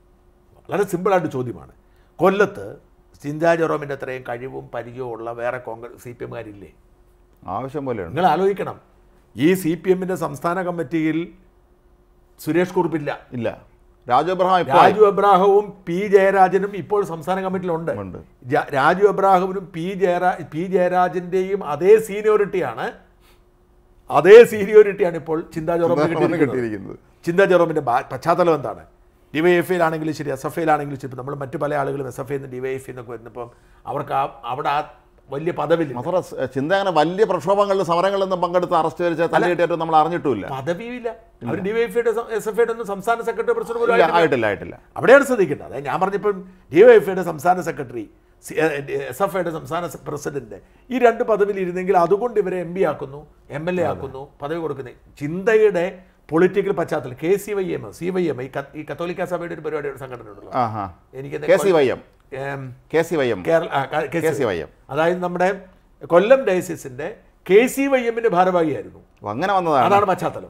[SPEAKER 1] വളരെ സിമ്പിളായിട്ട് ചോദ്യമാണ് കൊല്ലത്ത് ചിന്താ ജെറോമിൻ്റെ അത്രയും കഴിവും പരിചയവും ഉള്ള വേറെ കോൺഗ്രസ് സി പി എമ്മുകാരില്ലേ
[SPEAKER 2] ആവശ്യം പോലെയുണ്ട്
[SPEAKER 1] നിങ്ങൾ ആലോചിക്കണം ഈ സി പി എമ്മിൻ്റെ സംസ്ഥാന കമ്മിറ്റിയിൽ സുരേഷ് കുറുപ്പില്ല
[SPEAKER 2] ഇല്ല രാജു എബ്രഹാം ഇപ്പോൾ
[SPEAKER 1] രാജു എബ്രാഹവും പി ജയരാജനും ഇപ്പോൾ സംസ്ഥാന കമ്മിറ്റിയിലുണ്ട്
[SPEAKER 2] ഉണ്ട്
[SPEAKER 1] ജ- രാജു എബ്രാഹിമിനും പി ജയരാ പി ജയരാജന്റെയും അതേ സീനിയോറിറ്റിയാണ് അതേ സീനിയോറിറ്റിയാണ് ഇപ്പോൾ ചിന്താ ജെറോമിന് കിട്ടിയിരിക്കുന്നത്
[SPEAKER 2] കിട്ടിയിരിക്കുന്നത്
[SPEAKER 1] ചിന്താ ജെറോമിന്റെ ബാ- പശ്ചാത്തലം എന്താണ് ഡിവൈഎഫ്ഐയിലാണെങ്കിലും ശരി എസ് എഫ് ഐയിലാണെങ്കിലും ശരി ഇപ്പം നമ്മൾ മറ്റു പല ആളുകളും എസ് എഫ് ഐന്ന് ഡിവൈഎഫ് എന്നൊക്കെ വരുന്നപ്പം അവർക്ക് ആ അവിടെ ആ വലിയ പദവില്ല
[SPEAKER 2] മാത്രം ചിന്ത അങ്ങനെ വലിയ പ്രക്ഷോഭങ്ങളിലും സമരങ്ങളിലൊന്നും പങ്കെടുത്ത് അറസ്റ്റ് വരിച്ച തലയിട്ടേറ്റവും നമ്മൾ അറിഞ്ഞിട്ടുമില്ല
[SPEAKER 1] പദവിയില്ല അവർ ഡിവൈഎഫ്ഐയുടെ എസ് എഫ് ഐയുടെ ഒന്നും സംസ്ഥാന സെക്രട്ടറി പ്രസിഡന്റ് പോലും
[SPEAKER 2] ഇല്ല,
[SPEAKER 1] ആയിട്ടില്ല.
[SPEAKER 2] ആയിട്ടില്ല ആയിട്ടില്ല
[SPEAKER 1] അവിടെയാണ് ശ്രദ്ധിക്കേണ്ടത് അതായത് ഞാൻ പറഞ്ഞപ്പം ഡിവൈഎഫ്ഐയുടെ സംസ്ഥാന സെക്രട്ടറി എസ് എഫ് ഐയുടെ സംസ്ഥാന സെ- പ്രസിഡന്റ് ഈ രണ്ട് പദവിയിൽ ഇരുന്നെങ്കിൽ അതുകൊണ്ട് ഇവരെ എം പി ആക്കുന്നു എം എൽ എ ആക്കുന്നു പദവി കൊടുക്കുന്നത് ചിന്തയുടെ പൊളിറ്റിക്കൽ പശ്ചാത്തലം K C Y M C Y M ഈ ക- ഈ കത്തോലിക്ക സഭയുടെ ഒരു പരിപാടി ഒരു സംഘടന ഉണ്ടല്ലോ
[SPEAKER 2] ആഹാ
[SPEAKER 1] എനിക്ക്
[SPEAKER 2] കെ സി വൈ എം
[SPEAKER 1] ഏം,
[SPEAKER 2] K C Y M
[SPEAKER 1] Kerala ആ, ക- K
[SPEAKER 2] K
[SPEAKER 1] C
[SPEAKER 2] C Y M
[SPEAKER 1] അതായത് നമ്മുടെ കൊല്ലം ഡയസിസിന്റെ കെ സി വൈ എമ്മിന്റെ ഭാരവാഹിയായിരുന്നു
[SPEAKER 2] ഓ, അങ്ങനെ വന്നതാണ്
[SPEAKER 1] അതാണ് പശ്ചാത്തലം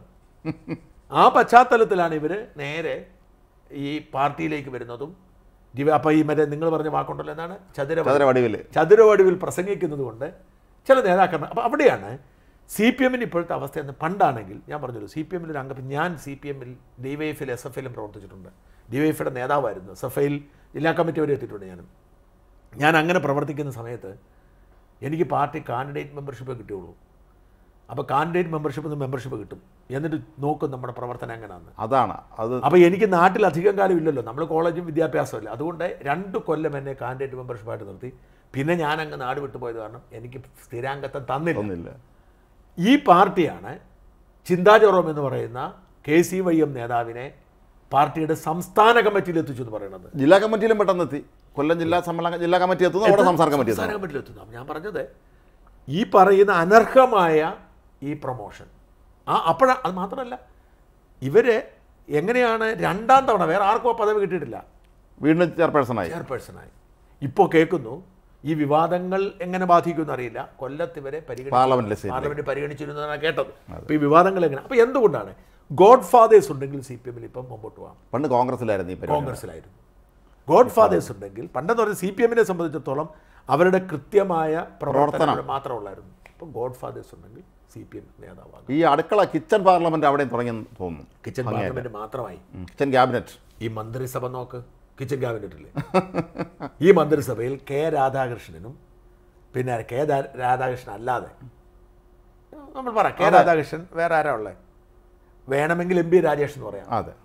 [SPEAKER 1] ആ പശ്ചാത്തലത്തിലാണ് ഇവര് നേരെ ഈ പാർട്ടിയിലേക്ക് വരുന്നതും ദിവ അപ്പോൾ ഈ മറ്റേ നിങ്ങൾ പറഞ്ഞ വാക്കുണ്ടല്ലോ എന്താണ് ചതുര
[SPEAKER 2] ചതുര വടിവിൽ
[SPEAKER 1] ചതുരവടിവിൽ പ്രസംഗിക്കുന്നത് കൊണ്ട് ചില നേതാക്കന്മാർ അപ്പോൾ അവിടെയാണ് സി പി എമ്മിന് ഇപ്പോഴത്തെ അവസ്ഥ എന്ന് പണ്ടാണെങ്കിൽ ഞാൻ പറഞ്ഞല്ലോ സി പി എമ്മിൽ ഒരു അംഗം ഞാൻ സി പി എമ്മിൽ ഡി വൈ എഫിൽ എസ് എഫ് ഐയിലും പ്രവർത്തിച്ചിട്ടുണ്ട് ഡി വൈ എഫിയുടെ നേതാവായിരുന്നു എസ് എഫ് ഐയിൽ ജില്ലാ കമ്മിറ്റി വരെ എത്തിയിട്ടുണ്ട് ഞാനും ഞാൻ അങ്ങനെ പ്രവർത്തിക്കുന്ന സമയത്ത് എനിക്ക് പാർട്ടി കാൻഡിഡേറ്റ് മെമ്പർഷിപ്പ് കിട്ടുകയുള്ളൂ അപ്പോൾ കാൻഡിഡേറ്റ് മെമ്പർഷിപ്പ് നിന്ന് മെമ്പർഷിപ്പ് കിട്ടും എന്നിട്ട് നോക്കും നമ്മുടെ പ്രവർത്തനം എങ്ങനെയാണെന്ന്
[SPEAKER 2] അതാണ് അത്
[SPEAKER 1] അപ്പോൾ എനിക്ക് നാട്ടിൽ അധികം കാലം ഇല്ലല്ലോ നമ്മൾ കോളേജും വിദ്യാഭ്യാസമില്ല അതുകൊണ്ട് രണ്ട് കൊല്ലം എന്നെ കാൻഡിഡേറ്റ് മെമ്പർഷിപ്പായിട്ട് നിർത്തി പിന്നെ ഞാൻ അങ്ങ് നാട് വിട്ടുപോയത് കാരണം എനിക്ക് സ്ഥിരാംഗത്വം തന്നില്ല
[SPEAKER 2] ഒന്നില്ല
[SPEAKER 1] ഈ പാർട്ടിയാണ് ചിന്താ ജെറോം എന്ന് പറയുന്ന കെ സി വൈ എം നേതാവിനെ പാർട്ടിയുടെ സംസ്ഥാന കമ്മിറ്റിയിൽ എത്തിച്ചു എന്ന് പറയുന്നത്
[SPEAKER 2] ജില്ലാ കമ്മിറ്റിയിലും പെട്ടെന്ന് എത്തി കൊല്ലം ജില്ലാ സമ്മേളന ജില്ലാ കമ്മിറ്റി എത്തുന്നു അവിടെ സംസ്ഥാന കമ്മിറ്റി
[SPEAKER 1] സംസ്ഥാന
[SPEAKER 2] എത്തുന്നു
[SPEAKER 1] കമ്മിറ്റിയിൽ എത്തുന്നു അപ്പോൾ ഞാൻ പറഞ്ഞത് ഈ പറയുന്ന അനർഹമായ ഈ പ്രൊമോഷൻ ആ അപ്പോഴ അത് മാത്രമല്ല ഇവര് എങ്ങനെയാണ് രണ്ടാം തവണ വേറെ ആർക്കും ആ പദവി കിട്ടിയിട്ടില്ല
[SPEAKER 2] വീണ്ടും ചെയർപേഴ്സണായി
[SPEAKER 1] ചെയർപേഴ്സണായി ഇപ്പോൾ കേൾക്കുന്നു ഈ വിവാദങ്ങൾ എങ്ങനെ ബാധിക്കുമെന്ന് അറിയില്ല കൊല്ലത്ത് ഇവരെ പരിഗണിച്ചു
[SPEAKER 2] പാർലമെന്റിലെ സീറ്റ്
[SPEAKER 1] പാർലമെന്റ് പരിഗണിച്ചിരുന്നതാണ് കേട്ടത് അപ്പോൾ ഈ വിവാദങ്ങൾ എങ്ങനെ അപ്പോൾ എന്തുകൊണ്ടാണ് ഗോഡ് ഫാദേഴ്സ് ഉണ്ടെങ്കിൽ സി പി എമ്മിൽ ഇപ്പം മുമ്പോട്ട് പോകാം
[SPEAKER 2] പണ്ട് കോൺഗ്രസിലായിരുന്നു ഈ പരിപാടി
[SPEAKER 1] കോൺഗ്രസിലായിരുന്നു ഗോഡ് ഫാദേഴ്സ് ഉണ്ടെങ്കിൽ പണ്ടെന്ന് പറഞ്ഞാൽ സി പി എമ്മിനെ സംബന്ധിച്ചിടത്തോളം അവരുടെ കൃത്യമായ പ്രവർത്തനം മാത്രമുള്ളായിരുന്നു ഇപ്പം ഗോഡ് ഫാദേഴ്സ് ഉണ്ടെങ്കിൽ സി പി എം നേതാവാകും
[SPEAKER 2] ഈ അടുക്കള കിച്ചൺ പാർലമെന്റ് അവിടെയും തുടങ്ങിയെന്ന് തോന്നുന്നു
[SPEAKER 1] കിച്ചൺ പാർലമെന്റ് മാത്രമായി
[SPEAKER 2] ഉം. കിച്ചൺ ക്യാബിനറ്റ്
[SPEAKER 1] ഈ മന്ത്രിസഭ നോക്ക് കിച്ചൺ ക്യാബിനറ്റിൽ ഈ മന്ത്രിസഭയിൽ കെ രാധാകൃഷ്ണനും പിന്നെ കെ ദാ- രാധാകൃഷ്ണൻ അല്ലാതെ നമ്മൾ പറ കെ രാധാകൃഷ്ണൻ വേറെ ആരാ ഉള്ളത് വേണമെങ്കിൽ എം പി രാജേഷ് എന്ന് പറയാം
[SPEAKER 2] അതെ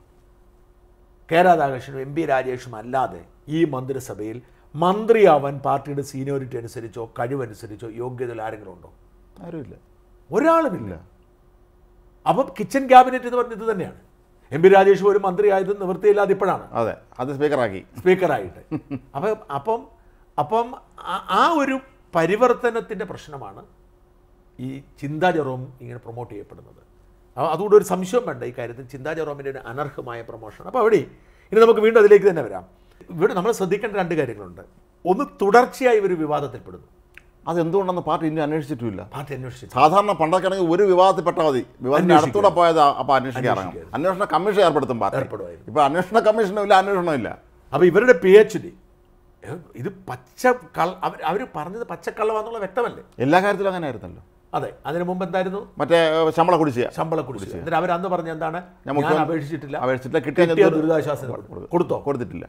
[SPEAKER 1] കെ രാധാകൃഷ്ണനും എം പി രാജേഷും അല്ലാതെ ഈ മന്ത്രിസഭയിൽ മന്ത്രിയാവാൻ പാർട്ടിയുടെ സീനിയോറിറ്റി അനുസരിച്ചോ കഴിവനുസരിച്ചോ യോഗ്യതയിൽ ആരെങ്കിലും ഉണ്ടോ
[SPEAKER 2] ആരുമില്ല
[SPEAKER 1] ഒരാളുമില്ല അപ്പം കിച്ചൺ ക്യാബിനറ്റ് എന്ന് പറഞ്ഞത് ഇത് തന്നെയാണ് എം പി രാജേഷ് ഒരു മന്ത്രിയായത് നിവൃത്തിയില്ലാതെ ഇപ്പോഴാണ്
[SPEAKER 2] അതെ അത് സ്പീക്കറാക്കി
[SPEAKER 1] സ്പീക്കറായിട്ട് അപ്പം അപ്പം അപ്പം ആ- ആ ഒരു പരിവർത്തനത്തിൻ്റെ പ്രശ്നമാണ് ഈ ചിന്താ ജെറോം ഇങ്ങനെ പ്രൊമോട്ട് ചെയ്യപ്പെടുന്നത് അ- അതുകൊണ്ട് ഒരു സംശയം വേണ്ട ഈ കാര്യത്തിൽ ചിന്താ ജെറോമിൻ്റെ ഒരു അനർഹമായ പ്രൊമോഷൻ അപ്പോൾ അവിടെ ഇനി നമുക്ക് വീണ്ടും അതിലേക്ക് തന്നെ വരാം ഇവിടെ നമ്മൾ ശ്രദ്ധിക്കേണ്ട രണ്ട് കാര്യങ്ങളുണ്ട് ഒന്ന് തുടർച്ചയായി ഒരു വിവാദത്തിൽപ്പെടുന്നു
[SPEAKER 2] അതെന്തുകൊണ്ടെന്ന് പാർട്ടി ഇനി അന്വേഷിച്ചിട്ടുമില്ല
[SPEAKER 1] പാർട്ടി അന്വേഷിച്ചു
[SPEAKER 2] സാധാരണ പണ്ടൊക്കെ ആണെങ്കിൽ ഒരു വിവാദത്തിൽപ്പെട്ടാൽ മതി വിവാദത്തിന്റെ അടുത്തൂടെ പോയത് അപ്പോൾ അന്വേഷിക്കാറാണ് അന്വേഷണ കമ്മീഷൻ ഏർപ്പെടുത്തും പാർട്ടി
[SPEAKER 1] ഏർപ്പെടുമായിരുന്നു.
[SPEAKER 2] ഇപ്പൊ അന്വേഷണ കമ്മീഷനും ഇല്ല അന്വേഷണവും ഇല്ല
[SPEAKER 1] അപ്പോൾ ഇവരുടെ പി എച്ച് ഡി ഇത് പച്ച കൾ അവർ അവർ പറഞ്ഞത് പച്ചക്കള്ളവാന്നുള്ള വ്യക്തമല്ലേ
[SPEAKER 2] എല്ലാ കാര്യത്തിലും അങ്ങനെ ആയിരുന്നല്ലോ
[SPEAKER 1] അതെ അതിനു മുമ്പ് എന്തായിരുന്നു
[SPEAKER 2] മറ്റേ ഏഹ്, ശമ്പള കുടിശ്ശിക
[SPEAKER 1] ശമ്പളം കുടിശ്ശിക എന്നിട്ട് അവർ അന്ന് പറഞ്ഞ എന്താണ് ഞാൻ
[SPEAKER 2] മുഖ്യമന്ത്രി-
[SPEAKER 1] അപേക്ഷിച്ചിട്ടില്ല
[SPEAKER 2] അപേക്ഷിച്ചില്ല കിട്ടിയ
[SPEAKER 1] കിട്ടിയ ദുരിതാശ്വാസ കൊടുത്തോ
[SPEAKER 2] കൊടുത്തിട്ടില്ല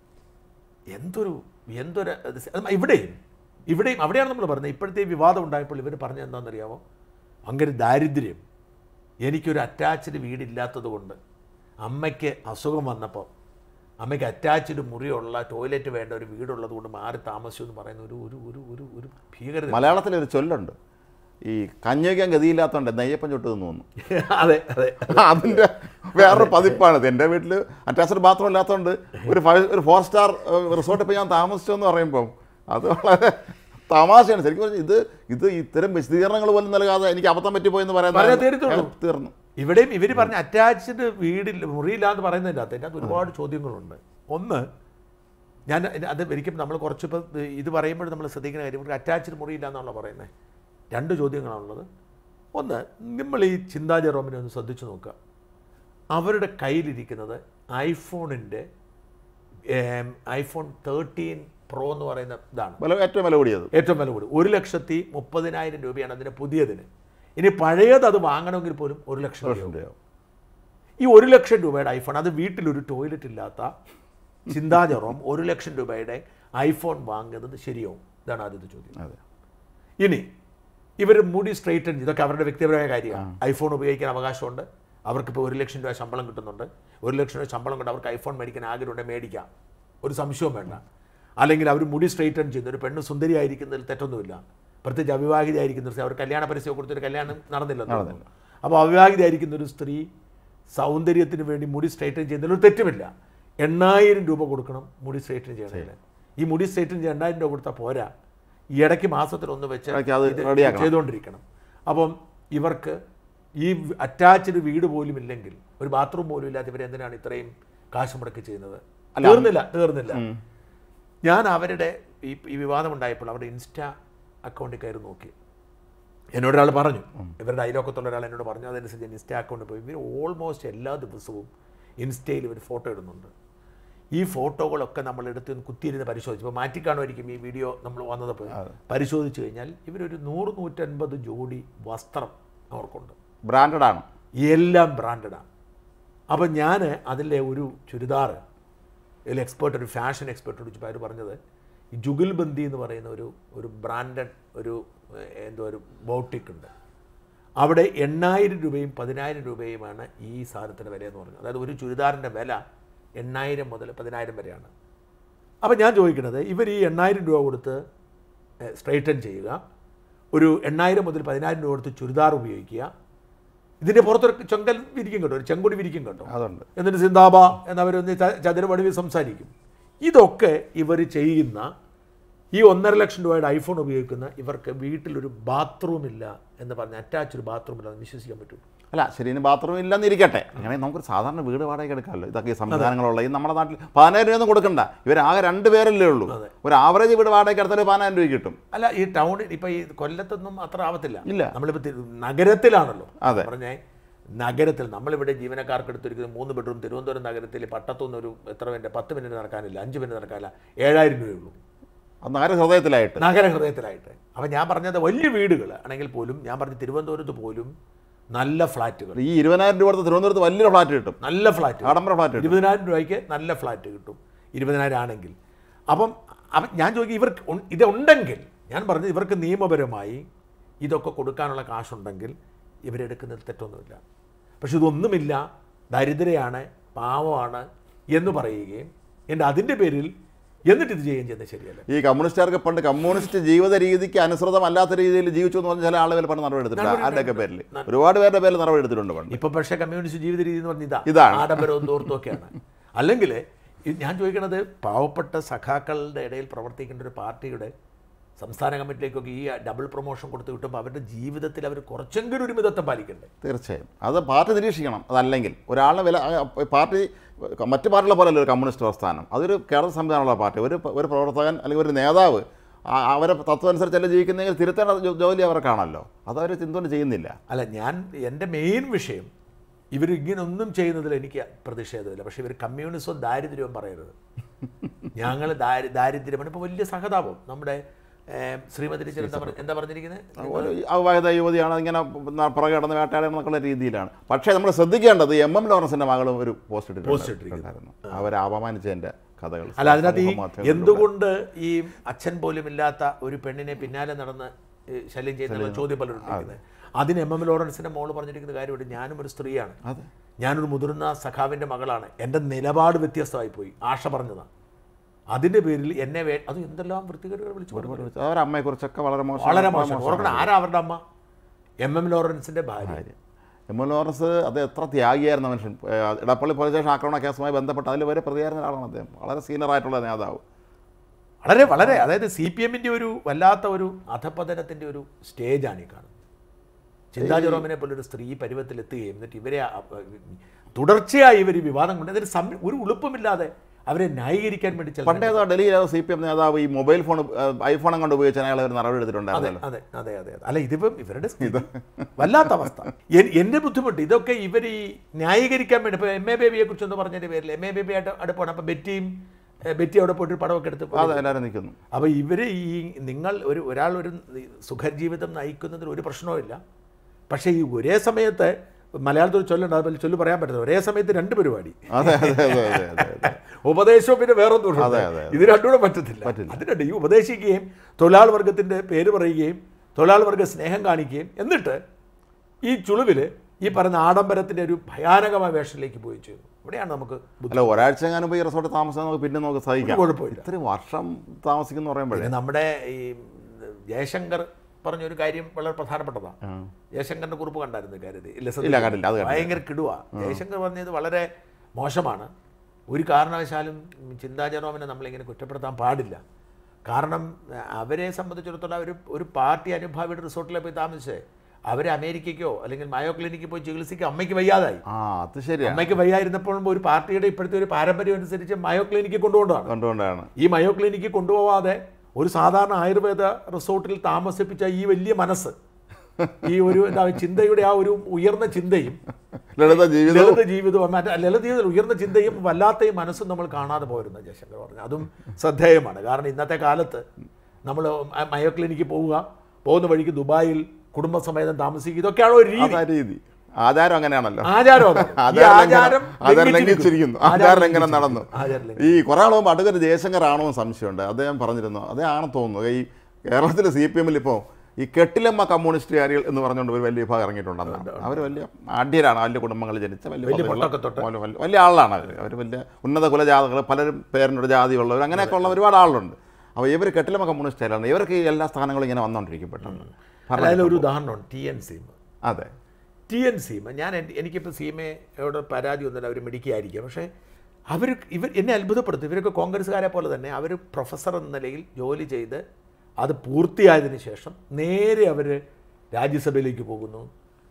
[SPEAKER 1] എന്തൊരു എന്തൊരു അത് സ- അത് ഇവിടെയും ഇവിടെയും അവിടെയാണ് നമ്മൾ പറഞ്ഞത് ഇപ്പോഴത്തെ ഈ വിവാദം ഉണ്ടായപ്പോൾ ഇവർ പറഞ്ഞത് എന്താണെന്നറിയാമോ അങ്ങനെ ദാരിദ്ര്യം എനിക്കൊരു അറ്റാച്ച്ഡ് വീടില്ലാത്തത് കൊണ്ട് അമ്മയ്ക്ക് അസുഖം വന്നപ്പോൾ അമ്മയ്ക്ക് അറ്റാച്ച്ഡ് മുറിയുള്ള ടോയ്ലറ്റ് വേണ്ട ഒരു വീടുള്ളത് കൊണ്ട് മാറി താമസിച്ചു എന്ന് പറയുന്ന ഒരു ഒരു ഒരു ഒരു ഒരു ഭീകരത
[SPEAKER 2] മലയാളത്തിൽ ഒരു ചൊല്ലുണ്ട് ഈ കഞ്ഞിക്കാൻ ഗതിയില്ലാത്തതുകൊണ്ട് നെയ്യപ്പം ചുട്ട് തിന്നു തോന്നുന്നു
[SPEAKER 1] അതെ അതെ
[SPEAKER 2] അതിന്റെ വേറൊരു പതിപ്പാണിത് എൻ്റെ വീട്ടിൽ അറ്റാച്ച്ഡ് ബാത്റൂം ഇല്ലാത്തതുകൊണ്ട് ഒരു ഫൈവ് ഒരു ഫോർ സ്റ്റാർ റിസോർട്ടിൽ ഇപ്പോൾ ഞാൻ താമസിച്ചു എന്ന് പറയുമ്പോൾ അത് വളരെ തമാശയാണ് ശരിക്കും പറഞ്ഞാൽ ഇത് ഇത് ഇത്തരം വിശദീകരണങ്ങൾ പോലും നൽകാതെ എനിക്ക് അബദ്ധം പറ്റിപ്പോയെന്ന്
[SPEAKER 1] പറഞ്ഞാൽ
[SPEAKER 2] പറയുന്നത്
[SPEAKER 1] തീരത്തുള്ളൂ.
[SPEAKER 2] തീർന്നു
[SPEAKER 1] ഇവിടെയും ഇവർ പറഞ്ഞ അറ്റാച്ച്ഡ് വീടില്ല മുറിയില്ല എന്ന് പറയുന്നതിൻ്റെ അകത്ത് അതിൻ്റെ അകത്ത് ഒരുപാട് ചോദ്യങ്ങളുണ്ട് ഒന്ന് ഞാൻ ഇത് അത് ഒരിക്കലും നമ്മൾ കുറച്ചിപ്പോൾ ഇത് പറയുമ്പോൾ നമ്മൾ ശ്രദ്ധിക്കുന്ന കാര്യം ഇവർക്ക് അറ്റാച്ച്ഡ് മുറിയില്ല എന്നാണല്ലോ പറയുന്നത് രണ്ട് ചോദ്യങ്ങളാണുള്ളത് ഒന്ന് നമ്മൾ ഈ ചിന്താ ജെറോമിനെ ഒന്ന് ശ്രദ്ധിച്ചു നോക്കുക അവരുടെ കയ്യിലിരിക്കുന്നത് ഐഫോണിൻ്റെ ഐഫോൺ തേർട്ടീൻ പ്രോ എന്ന് പറയുന്ന ഇതാണ്
[SPEAKER 2] വില ഏറ്റവും വില കൂടിയത്
[SPEAKER 1] ഏറ്റവും വില കൂടി ഒരു ലക്ഷത്തി മുപ്പതിനായിരം രൂപയാണ് അതിൻ്റെ പുതിയതിന് ഇനി പഴയത് അത് വാങ്ങണമെങ്കിൽ പോലും ഒരു ലക്ഷം രൂപ ഈ ഒരു ലക്ഷം രൂപയുടെ ഐഫോൺ അത് വീട്ടിലൊരു ടോയ്ലറ്റ് ഇല്ലാത്ത ചിന്താജറോം ഒരു ലക്ഷം രൂപയുടെ ഐഫോൺ വാങ്ങുന്നത് ശരിയാവും ഇതാണ് ആദ്യത്തെ ചോദ്യം
[SPEAKER 2] അതെ
[SPEAKER 1] ഇനി ഇവർ മുടി സ്ട്രൈറ്റൻ ഇതൊക്കെ അവരുടെ വ്യക്തിപരമായ കാര്യമാണ് ഐഫോൺ ഉപയോഗിക്കാൻ അവകാശമുണ്ട് അവർക്കിപ്പോൾ ഒരു ലക്ഷം രൂപ ശമ്പളം കിട്ടുന്നുണ്ട് ഒരു ലക്ഷം രൂപ ശമ്പളം കൊണ്ട് അവർക്ക് ഐഫോൺ മേടിക്കാൻ ആഗ്രഹമുണ്ടെങ്കിൽ മേടിക്കാം ഒരു സംശയവും വേണ്ട അല്ലെങ്കിൽ അവർ മുടി സ്ട്രൈറ്റൻ ചെയ്യുന്നു ഒരു പെണ്ണ് സുന്ദരിയായിരിക്കുന്നതിൽ തെറ്റൊന്നുമില്ല പ്രത്യേകിച്ച് അവിവാഹിതയായിരിക്കുന്ന ഒരു സ്ത്രീ അവർ കല്യാണ പരസ്യം കൊടുത്തൊരു കല്യാണം നടന്നില്ല അപ്പോൾ അവിവാഹിതയായിരിക്കുന്ന ഒരു സ്ത്രീ സൗന്ദര്യത്തിന് വേണ്ടി മുടി സ്ട്രൈറ്റൻ ചെയ്യുന്നതിൽ ഒരു തെറ്റുമില്ല എണ്ണായിരം രൂപ കൊടുക്കണം മുടി സ്ട്രൈറ്റൻ ചെയ്യണമെങ്കിൽ ഈ മുടി സ്ട്രൈറ്റൻ ചെയ്യാൻ എണ്ണായിരം രൂപ കൊടുത്താൽ പോരാ ഈ ഇടയ്ക്ക് മാസത്തിലൊന്ന് വെച്ച്
[SPEAKER 2] ഇടയ്ക്ക് അത്
[SPEAKER 1] ഇത്
[SPEAKER 2] റെഡിയാക്കണം.
[SPEAKER 1] ചെയ്തുകൊണ്ടിരിക്കണം അപ്പം ഇവർക്ക് ഈ അറ്റാച്ച്ഡ് വീട് പോലും ഇല്ലെങ്കിൽ ഒരു ബാത്റൂം പോലും ഇല്ലാത്ത ഇവർ എന്തിനാണ് ഇത്രയും കാശ് മുടക്കി ചെയ്യുന്നത് തീർന്നില്ല തീർന്നില്ല ഞാൻ അവരുടെ ഈ ഈ വിവാദം ഉണ്ടായപ്പോൾ അവരുടെ ഇൻസ്റ്റാ അക്കൗണ്ടിൽ കയറി നോക്കി എന്നോട് ഒരാൾ പറഞ്ഞു ഇവരുടെ അയലോക്കത്തുള്ള ഒരാൾ എന്നോട് പറഞ്ഞു അതനുസരിച്ച് ഞാൻ ഇൻസ്റ്റാ അക്കൗണ്ടിൽ പോയി ഇവർ ഓൾമോസ്റ്റ് എല്ലാ ദിവസവും ഇൻസ്റ്റയിൽ ഇവർ ഫോട്ടോ ഇടുന്നുണ്ട് ഈ ഫോട്ടോകളൊക്കെ നമ്മൾ എടുത്ത് ഒന്ന് കുത്തിയിരുന്ന് പരിശോധിച്ചു ഇപ്പോൾ മാറ്റിക്കാണുമായിരിക്കും ഈ വീഡിയോ നമ്മൾ വന്നതപ്പോൾ പരിശോധിച്ച് കഴിഞ്ഞാൽ ഇവരൊരു നൂറ് നൂറ്റൻപത് ജോഡി വസ്ത്രം അവർക്കുണ്ട്
[SPEAKER 2] ബ്രാൻഡഡ് ആണ്
[SPEAKER 1] എല്ലാം ബ്രാൻഡഡാണ് അപ്പം ഞാൻ അതിലെ ഒരു ചുരിദാർ ഇതിൽ എക്സ്പേർട്ട് ഒരു ഫാഷൻ എക്സ്പേർട്ട് വിളിച്ചപ്പോൾ അവർ പറഞ്ഞത് ഈ ജുഗിൽബന്ദി എന്ന് പറയുന്ന ഒരു ഒരു ബ്രാൻഡഡ് ഒരു ഏഹ്, എന്തോ ഒരു ബോട്ടിക് ഉണ്ട് അവിടെ എണ്ണായിരം രൂപയും പതിനായിരം രൂപയുമാണ് ഈ സാധനത്തിൻ്റെ വില എന്ന് പറഞ്ഞു അതായത് ഒരു ചുരിദാറിൻ്റെ വില എണ്ണായിരം മുതൽ പതിനായിരം വരെയാണ് അപ്പം ഞാൻ ചോദിക്കുന്നത് ഇവർ ഈ എണ്ണായിരം രൂപ കൊടുത്ത് സ്ട്രൈറ്റൻ ചെയ്യുക ഒരു എണ്ണായിരം മുതൽ പതിനായിരം രൂപ കൊടുത്ത് ചുരിദാർ ഉപയോഗിക്കുക ഇതിൻ്റെ പുറത്തൊരു ചെങ്കൽ വിരിക്കും കേട്ടോ ഒരു ചെങ്കൊടി വിരിക്കും കേട്ടോ
[SPEAKER 2] അതുണ്ട്
[SPEAKER 1] എന്നിട്ട് സിന്താബ എന്നവരൊന്ന് ച- ചതുരവടിവിൽ സംസാരിക്കും ഇതൊക്കെ ഇവർ ചെയ്യുന്ന ഈ ഒന്നര ലക്ഷം രൂപയുടെ ഐഫോൺ ഉപയോഗിക്കുന്ന ഇവർക്ക് വീട്ടിലൊരു ബാത്റൂം ഇല്ല എന്ന് പറഞ്ഞ് അറ്റാച്ച് ഒരു ബാത്റൂം ഇല്ല എന്ന് വിശ്വസിക്കാൻ പറ്റും
[SPEAKER 2] അല്ല ശരിന് ബാത്റൂം ഇല്ലെന്നിരിക്കട്ടെ അങ്ങനെ നമുക്കൊരു സാധാരണ വീട് വാടക എടുക്കാമല്ലോ ഇതൊക്കെ ഈ സംവിധാനങ്ങളുള്ള ഈ നമ്മുടെ നാട്ടിൽ പതിനായിരം രൂപയൊന്നും കൊടുക്കണ്ട ഇവർ ആകെ രണ്ട് പേരല്ലേ ഉള്ളൂ
[SPEAKER 1] അതെ.
[SPEAKER 2] ഒരു ആവറേജ് വീട് വാടക എടുത്താൽ പതിനായിരം രൂപ കിട്ടും
[SPEAKER 1] അല്ല ഈ ടൗണിൽ ഇപ്പൊ ഈ കൊല്ലത്തൊന്നും അത്ര ആവത്തില്ല
[SPEAKER 2] ഇല്ല.
[SPEAKER 1] നമ്മളിപ്പോ തി- നഗരത്തിലാണല്ലോ
[SPEAKER 2] അതെ.
[SPEAKER 1] പറഞ്ഞേ നഗരത്തിൽ നമ്മളിവിടെ ജീവനക്കാർക്ക് എടുത്തിരിക്കുന്ന മൂന്ന് ബെഡ്റൂം തിരുവനന്തപുരം നഗരത്തിൽ പട്ടത്തുനിന്ന് ഒരു എത്ര മിനിറ്റ് പത്ത് മിനിറ്റ് നടക്കാനില്ല അഞ്ച് മിനിറ്റ് നടക്കാനില്ല ഏഴായിരം രൂപയുള്ളൂ
[SPEAKER 2] അത് നഗര ഹൃദയത്തിലായിട്ട്
[SPEAKER 1] നഗര ഹൃദയത്തിലായിട്ട് അപ്പം ഞാൻ പറഞ്ഞത് വലിയ വീടുകൾ ആണെങ്കിൽ പോലും ഞാൻ പറഞ്ഞ തിരുവനന്തപുരത്ത് പോലും നല്ല ഫ്ലാറ്റുകൾ
[SPEAKER 2] ഈ ഇരുപതിനായിരം രൂപ കൊടുത്ത് തിരുവനന്തപുരത്ത് വലിയൊരു ഫ്ലാറ്റ് കിട്ടും
[SPEAKER 1] നല്ല ഫ്ലാറ്റ്
[SPEAKER 2] ആഡംബര ഫ്ലാറ്റ് കിട്ടും
[SPEAKER 1] ഇരുപതിനായിരം രൂപയ്ക്ക് നല്ല ഫ്ലാറ്റ് കിട്ടും ഇരുപതിനായിരം ആണെങ്കിൽ അപ്പം അപ്പം ഞാൻ ചോദിക്കും ഇവർക്ക് ഉൺ- ഇത് ഉണ്ടെങ്കിൽ ഞാൻ പറഞ്ഞത് ഇവർക്ക് നിയമപരമായി ഇതൊക്കെ കൊടുക്കാനുള്ള കാശുണ്ടെങ്കിൽ ഇവരെടുക്കുന്നതിൽ തെറ്റൊന്നുമില്ല പക്ഷെ ഇതൊന്നുമില്ല ദരിദ്രയാണ് പാവമാണ് എന്ന് പറയുകയും എൻ്റെ അതിൻ്റെ പേരിൽ എന്നിട്ട് ഇത് ചെയ്യുകയും ചെയ്യുന്നത് ശരിയല്ല
[SPEAKER 2] ഈ കമ്മ്യൂണിസ്റ്റുകാർക്ക് പണ്ട് കമ്മ്യൂണിസ്റ്റ് ജീവിത രീതിക്ക് അനുസൃതമല്ലാത്ത രീതിയിൽ ജീവിച്ചു എന്ന് പറഞ്ഞ ചില ആളുകൾ പണ്ട് നടപടി എടുത്തിട്ടുണ്ട് ആരുടെയൊക്കെ പേരിൽ ഒരുപാട് പേരുടെ പേരിൽ നടപടി എടുത്തിട്ടുണ്ട് പണ്ട്
[SPEAKER 1] ഇപ്പൊ പക്ഷേ കമ്മ്യൂണിസ്റ്റ് ജീവിത രീതി എന്ന് പറഞ്ഞ ഇതാ
[SPEAKER 2] ഇതാണ്.
[SPEAKER 1] ആഡംബരവും ദൂർത്തുമൊക്കെയാണ് അല്ലെങ്കിൽ ഞാൻ ചോദിക്കണത് പാവപ്പെട്ട സഖാക്കളുടെ ഇടയിൽ പ്രവർത്തിക്കേണ്ട ഒരു പാർട്ടിയുടെ സംസ്ഥാന കമ്മിറ്റിയിലേക്കൊക്കെ ഈ ഡബിൾ പ്രൊമോഷൻ കൊടുത്ത് കിട്ടുമ്പോൾ അവരുടെ ജീവിതത്തിൽ അവർ കുറച്ചെങ്കിലും ഒരു മിതത്വം പാലിക്കണ്ടേ
[SPEAKER 2] തീർച്ചയായും അത് പാർട്ടി നിരീക്ഷിക്കണം അതല്ലെങ്കിൽ ഒരാളിനെ വില ആ, പാർട്ടി മറ്റു പാർട്ടികളെ പോലല്ല ഒരു കമ്മ്യൂണിസ്റ്റ് പ്രസ്ഥാനം അതൊരു കേരള സംവിധാനമുള്ള പാർട്ടി ഒരു ഒരു പ്രവർത്തകൻ അല്ലെങ്കിൽ ഒരു നേതാവ് ആ- അവരെ തത്വം അനുസരിച്ചല്ല ജീവിക്കുന്നെങ്കിൽ തിരുത്തേണ്ട ജോ- ജോലി അവർക്കാണല്ലോ അത് അവർ ചിന്തോണ്ട് ചെയ്യുന്നില്ല
[SPEAKER 1] അല്ല ഞാൻ എൻ്റെ മെയിൻ വിഷയം ഇവർ ഇങ്ങനൊന്നും ചെയ്യുന്നതിൽ എനിക്ക് പ്രതിഷേധമില്ല പക്ഷേ ഇവർ കമ്മ്യൂണിസവും ദാരിദ്ര്യവും പറയരുത് ഞങ്ങൾ ദാരി ദാരിദ്ര്യമാണ് ഇപ്പോൾ വലിയ സഹതാപം നമ്മുടെ ഏം, ശ്രീമതി ടീച്ചർ എന്താ പറഞ്ഞ- എന്താ പറഞ്ഞിരിക്കുന്നത്
[SPEAKER 2] ഒരു അവിവാഹിത യുവതിയാണ് ഇങ്ങനെ ന- പുറകെ കിടന്ന് വേട്ടയാടുന്നൊക്കെയുള്ള രീതിയിലാണ് പക്ഷേ നമ്മൾ ശ്രദ്ധിക്കേണ്ടത് എം എം ലോറൻസിന്റെ മകളും ഒരു പോസ്റ്റ്
[SPEAKER 1] പോസ്റ്റ്
[SPEAKER 2] ഇട്ടിട്ടുണ്ടായിരുന്നു അവരെ അപമാനിച്ചതിന്റെ കഥകൾ
[SPEAKER 1] അല്ല അതിനകത്ത് ഈ
[SPEAKER 2] സമൂഹ മാധ്യമങ്ങളിലൂടെ.
[SPEAKER 1] എന്തുകൊണ്ട് ഈ അച്ഛൻ പോലും ഇല്ലാത്ത ഒരു പെണ്ണിനെ പിന്നാലെ നടന്ന് ഈ ശല്യം ചെയ്യുന്നുള്ള ചോദ്യം പലരും ഉന്നയിക്കുന്നത് അതിന് എം എം ലോറൻസിന്റെ മോള് പറഞ്ഞിരിക്കുന്ന കാര്യമുണ്ട് ഞാനും ഒരു സ്ത്രീയാണ്
[SPEAKER 2] അതെ
[SPEAKER 1] ഞാനൊരു മുതിർന്ന സഖാവിന്റെ മകളാണ് എൻ്റെ നിലപാട് വ്യത്യസ്തമായി പോയി ആശ പറഞ്ഞതാണ് അതിന്റെ പേരിൽ എന്നെ വേ അത് എന്തെല്ലാം വൃത്തികേടുകൾ വിളിച്ചു പറഞ്ഞു
[SPEAKER 2] അവരുടെ അമ്മയെക്കുറിച്ചൊക്കെ വളരെ മോശം
[SPEAKER 1] വളരെ മോശം ഓർക്കണം ആരാ അവരുടെ അമ്മ എം എം ലോറൻസിന്റെ ഭാര്യ
[SPEAKER 2] എം എൽ ലോറൻസ് അത് എത്ര ത്യാഗിയായിരുന്ന മനുഷ്യൻ ഏഹ് ഇടപ്പള്ളി പോലീസ് സ്റ്റേഷൻ ആക്രമണ കേസുമായി ബന്ധപ്പെട്ട് അതിൽ വരെ പ്രതിയായിരുന്ന ഒരാളാണ് അദ്ദേഹം വളരെ സീനിയർ ആയിട്ടുള്ള നേതാവ്
[SPEAKER 1] വളരെ വളരെ അതായത് സി പി എമ്മിൻ്റെ ഒരു വല്ലാത്ത ഒരു അധപതനത്തിൻ്റെ ഒരു സ്റ്റേജാണ് ഈ കാണുന്നത് ചിന്താ ജെറോമിനെ പോലെ ഒരു സ്ത്രീ പരുവത്തിലെത്തുകയും എന്നിട്ട് ഇവരെ അ- തുടർച്ചയായി ഇവർ വിവാദം കൊണ്ട് അതിന് സം ഒരു ഉളുപ്പമില്ലാതെ അവരെ ന്യായീകരിക്കാൻ വേണ്ടി ചില
[SPEAKER 2] പണ്ടേ ഏതോ ഡൽഹിയിലെ സി പി എം നേതാവ് ഈ മൊബൈൽ ഫോൺ ഐഫോണും കൊണ്ട് ഉപയോഗിച്ച് അയാൾ ഒരു നടപടി
[SPEAKER 1] അതെ
[SPEAKER 2] എടുത്തിട്ടുണ്ടായിരുന്നല്ലോ
[SPEAKER 1] അതെ അതെ അതെ അതെ അല്ല ഇതിപ്പം ഇവരുടെ സ്ഥിതി വല്ലാത്ത അവസ്ഥ എൻ- എൻ്റെ ബുദ്ധിമുട്ട് ഇതൊക്കെ ഇവർ ഈ ന്യായീകരിക്കാൻ വേണ്ടി ഇപ്പോൾ എം എ ബേബിയെ കുറിച്ച് ഒന്ന് പറഞ്ഞതിൻ്റെ പേരിൽ എം എ ബേബി ആയിട്ട് അടുപ്പാണ് അപ്പോൾ ബെറ്റിയും ഏ, ബെറ്റി അവിടെ പോയിട്ട് പടമൊക്കെ എടുത്ത്
[SPEAKER 2] അതെ എല്ലാവരും നിൽക്കുന്നു
[SPEAKER 1] അപ്പോൾ ഇവർ ഈ നിങ്ങൾ ഒരു ഒരാൾ ഒരു സുഖജീവിതം നയിക്കുന്നതിൽ ഒരു പ്രശ്നവുമില്ല പക്ഷേ ഈ ഒരേ സമയത്ത് മലയാളത്തിൽ ഒരു ചൊല്ലുണ്ട് അതുപോലെ ചൊല്ല് പറയാൻ പറ്റുന്നത് ഒരേ സമയത്ത് രണ്ട് പരിപാടി
[SPEAKER 2] അതെ അതെ അതെ അതെ അതെ അതെ
[SPEAKER 1] ഉപദേശവും പിന്നെ വേറൊന്നും ഉണ്ട്.
[SPEAKER 2] അതെ, അതെ,
[SPEAKER 1] ഇത് രണ്ടുകൂടെ പറ്റത്തില്ല അതിനുണ്ട് ഈ ഉപദേശിക്കുകയും തൊഴിലാളി വർഗത്തിൻ്റെ പേര് പറയുകയും തൊഴിലാളി വർഗ സ്നേഹം കാണിക്കുകയും എന്നിട്ട് ഈ ചുളിവിൽ ഈ പറയുന്ന ആഡംബരത്തിൻ്റെ ഒരു ഭയാനകമായ വേഷത്തിലേക്ക് പോയി ചെയ്തു ഇവിടെയാണ് നമുക്ക് ബുദ്ധി
[SPEAKER 2] അല്ല ഒരാഴ്ച എങ്ങാനും പോയി റിസോർട്ട് താമസം നമുക്ക് പിന്നെ നമുക്ക് സഹിക്കാം
[SPEAKER 1] കുഴപ്പമില്ല
[SPEAKER 2] ഇത്രയും വർഷം താമസിക്കുന്നു പറയുമ്പോഴേ
[SPEAKER 1] പിന്നെ നമ്മുടെ ഈ ജയശങ്കർ പറഞ്ഞൊരു കാര്യം വളരെ പ്രധാനപ്പെട്ടതാണ്
[SPEAKER 2] ആ.
[SPEAKER 1] ജയശങ്കറിന്റെ കുറിപ്പ് കണ്ടായിരുന്നു കരുതി ഇല്ല
[SPEAKER 2] ഇല്ല
[SPEAKER 1] ശ്രദ്ധിച്ചില്ല.
[SPEAKER 2] കണ്ടില്ല അത് കണ്ടില്ല
[SPEAKER 1] ഭയങ്കര കിടുവ ജയശങ്കർ പറഞ്ഞത് വളരെ മോശമാണ് ഒരു കാരണവശാലും ചിന്താ ജെറോമിനെ നമ്മളിങ്ങനെ കുറ്റപ്പെടുത്താൻ പാടില്ല കാരണം അഹ് അവരെ സംബന്ധിച്ചിടത്തോളം അവർ ഒരു പാർട്ടി അനുഭാവിയുടെ റിസോർട്ടിൽ പോയി താമസിച്ചേ അവർ അമേരിക്കയ്ക്കോ അല്ലെങ്കിൽ മയോ ക്ലിനിക്കിൽ പോയി ചികിത്സിക്കോ അമ്മയ്ക്ക് വയ്യാതായി
[SPEAKER 2] ആ അത് ശരിയാണ്
[SPEAKER 1] അമ്മയ്ക്ക് വയ്യായിരുന്നപ്പോഴും ഒരു പാർട്ടിയുടെ ഇപ്പോഴത്തെ ഒരു പാരമ്പര്യം അനുസരിച്ച് മയോ ക്ലിനിക്കിൽ കൊണ്ടുകൊണ്ടാണ്
[SPEAKER 2] കണ്ടുകൊണ്ടാണ്
[SPEAKER 1] ഈ മയോ ക്ലിനിക്കിൽ കൊണ്ടുപോവാതെ ഒരു സാധാരണ ആയുർവേദ റിസോർട്ടിൽ താമസിപ്പിച്ച ഈ വലിയ മനസ്സ് ഈ ഒരു എന്താ ചിന്തയുടെ ആ ഒരു ഉയർന്ന ചിന്തയും
[SPEAKER 2] ലളിത ജീവിതം
[SPEAKER 1] ലളിത ജീവിതവും മറ്റേ ലളിത ജീവിതത്തിൽ ഉയർന്ന ചിന്തയും വല്ലാത്ത ഈ മനസ്സും നമ്മൾ കാണാതെ പോയിരുന്നു ജയശങ്കർ പറഞ്ഞു അതും ശ്രദ്ധേയമാണ് കാരണം ഇന്നത്തെ കാലത്ത് നമ്മൾ മയോ ക്ലിനിക്കിൽ പോവുക പോകുന്ന വഴിക്ക് ദുബായിൽ കുടുംബസമേതം താമസിക്കുക ഇതൊക്കെയാണോ ഒരു രീതി
[SPEAKER 2] അതാ രീതി ആചാരം അങ്ങനെയാണെല്ലോ
[SPEAKER 1] ആചാരം അതാണ്. ഈ
[SPEAKER 2] ആചാരം
[SPEAKER 1] ആചാരം
[SPEAKER 2] ലംഘനം- ആചാരം
[SPEAKER 1] ലംഘിച്ചിരിക്കുന്നു.
[SPEAKER 2] ലംഘിച്ചിരിക്കുന്നു
[SPEAKER 1] ആചാരം
[SPEAKER 2] ആചാരം ലംഘനം നടന്നു
[SPEAKER 1] ആചാരം
[SPEAKER 2] ഈ കുറേ ആൾ മുമ്പ് അടുത്തൊരു ജയശങ്കർ ആണോ എന്ന് സംശയമുണ്ട് അദ്ദേഹം പറഞ്ഞിരുന്നു അതേ ആണെന്ന് തോന്നുന്നു ഈ കേരളത്തിലെ സി പി എമ്മിൽ ഇപ്പോൾ ഈ കെട്ടിലമ്മ കമ്മ്യൂണിസ്റ്റുകാരികൾ എന്ന് പറഞ്ഞുകൊണ്ട് ഒരു വലിയ വിഭാഗം ഇറങ്ങിയിട്ടുണ്ടെന്നാണ് അവർ വലിയ ആഢ്യരാണ് വലിയ കുടുംബങ്ങളിൽ ജനിച്ച വലിയ
[SPEAKER 1] വലിയ
[SPEAKER 2] പദവിയുള്ള-
[SPEAKER 1] പൊട്ടൊക്കെ തൊട്ട്.
[SPEAKER 2] വലിയ- വലിയ- വലിയ ആളാണ് അവർ അവർ വലിയ ഉന്നത കുലജാതകൾ പലരും പേരിനൊരു ജാതിയുള്ളവർ അങ്ങനെയൊക്കെ ഉള്ള ഒരുപാട് ആളുണ്ട് അപ്പോൾ ഇവർ കെട്ടിലമ്മ കമ്മ്യൂണിസ്റ്റുകാരാണ് ഇവർക്ക് ഈ എല്ലാ സ്ഥാനങ്ങളും ഇങ്ങനെ വന്നുകൊണ്ടിരിക്കും പെട്ടെന്ന്
[SPEAKER 1] അല്ല, അതിലൊരു ഉദാഹരണമാണ് ടി എൻ സീമ
[SPEAKER 2] അതെ
[SPEAKER 1] ടി എൻ സീമ ഞാൻ എൻ്റെ- എനിക്കിപ്പോൾ സീമയോട് പരാതി ഒന്നുമില്ല അവർ മിടിക്കുകയായിരിക്കും പക്ഷേ അവർ ഇവർ എന്നെ അത്ഭുതപ്പെടുത്തും ഇവരൊക്കെ കോൺഗ്രസ്സുകാരെ പോലെ തന്നെ അവർ പ്രൊഫസർ എന്ന നിലയിൽ ജോലി ചെയ്ത് അത് പൂർത്തിയായതിനു ശേഷം നേരെ അവർ രാജ്യസഭയിലേക്ക് പോകുന്നു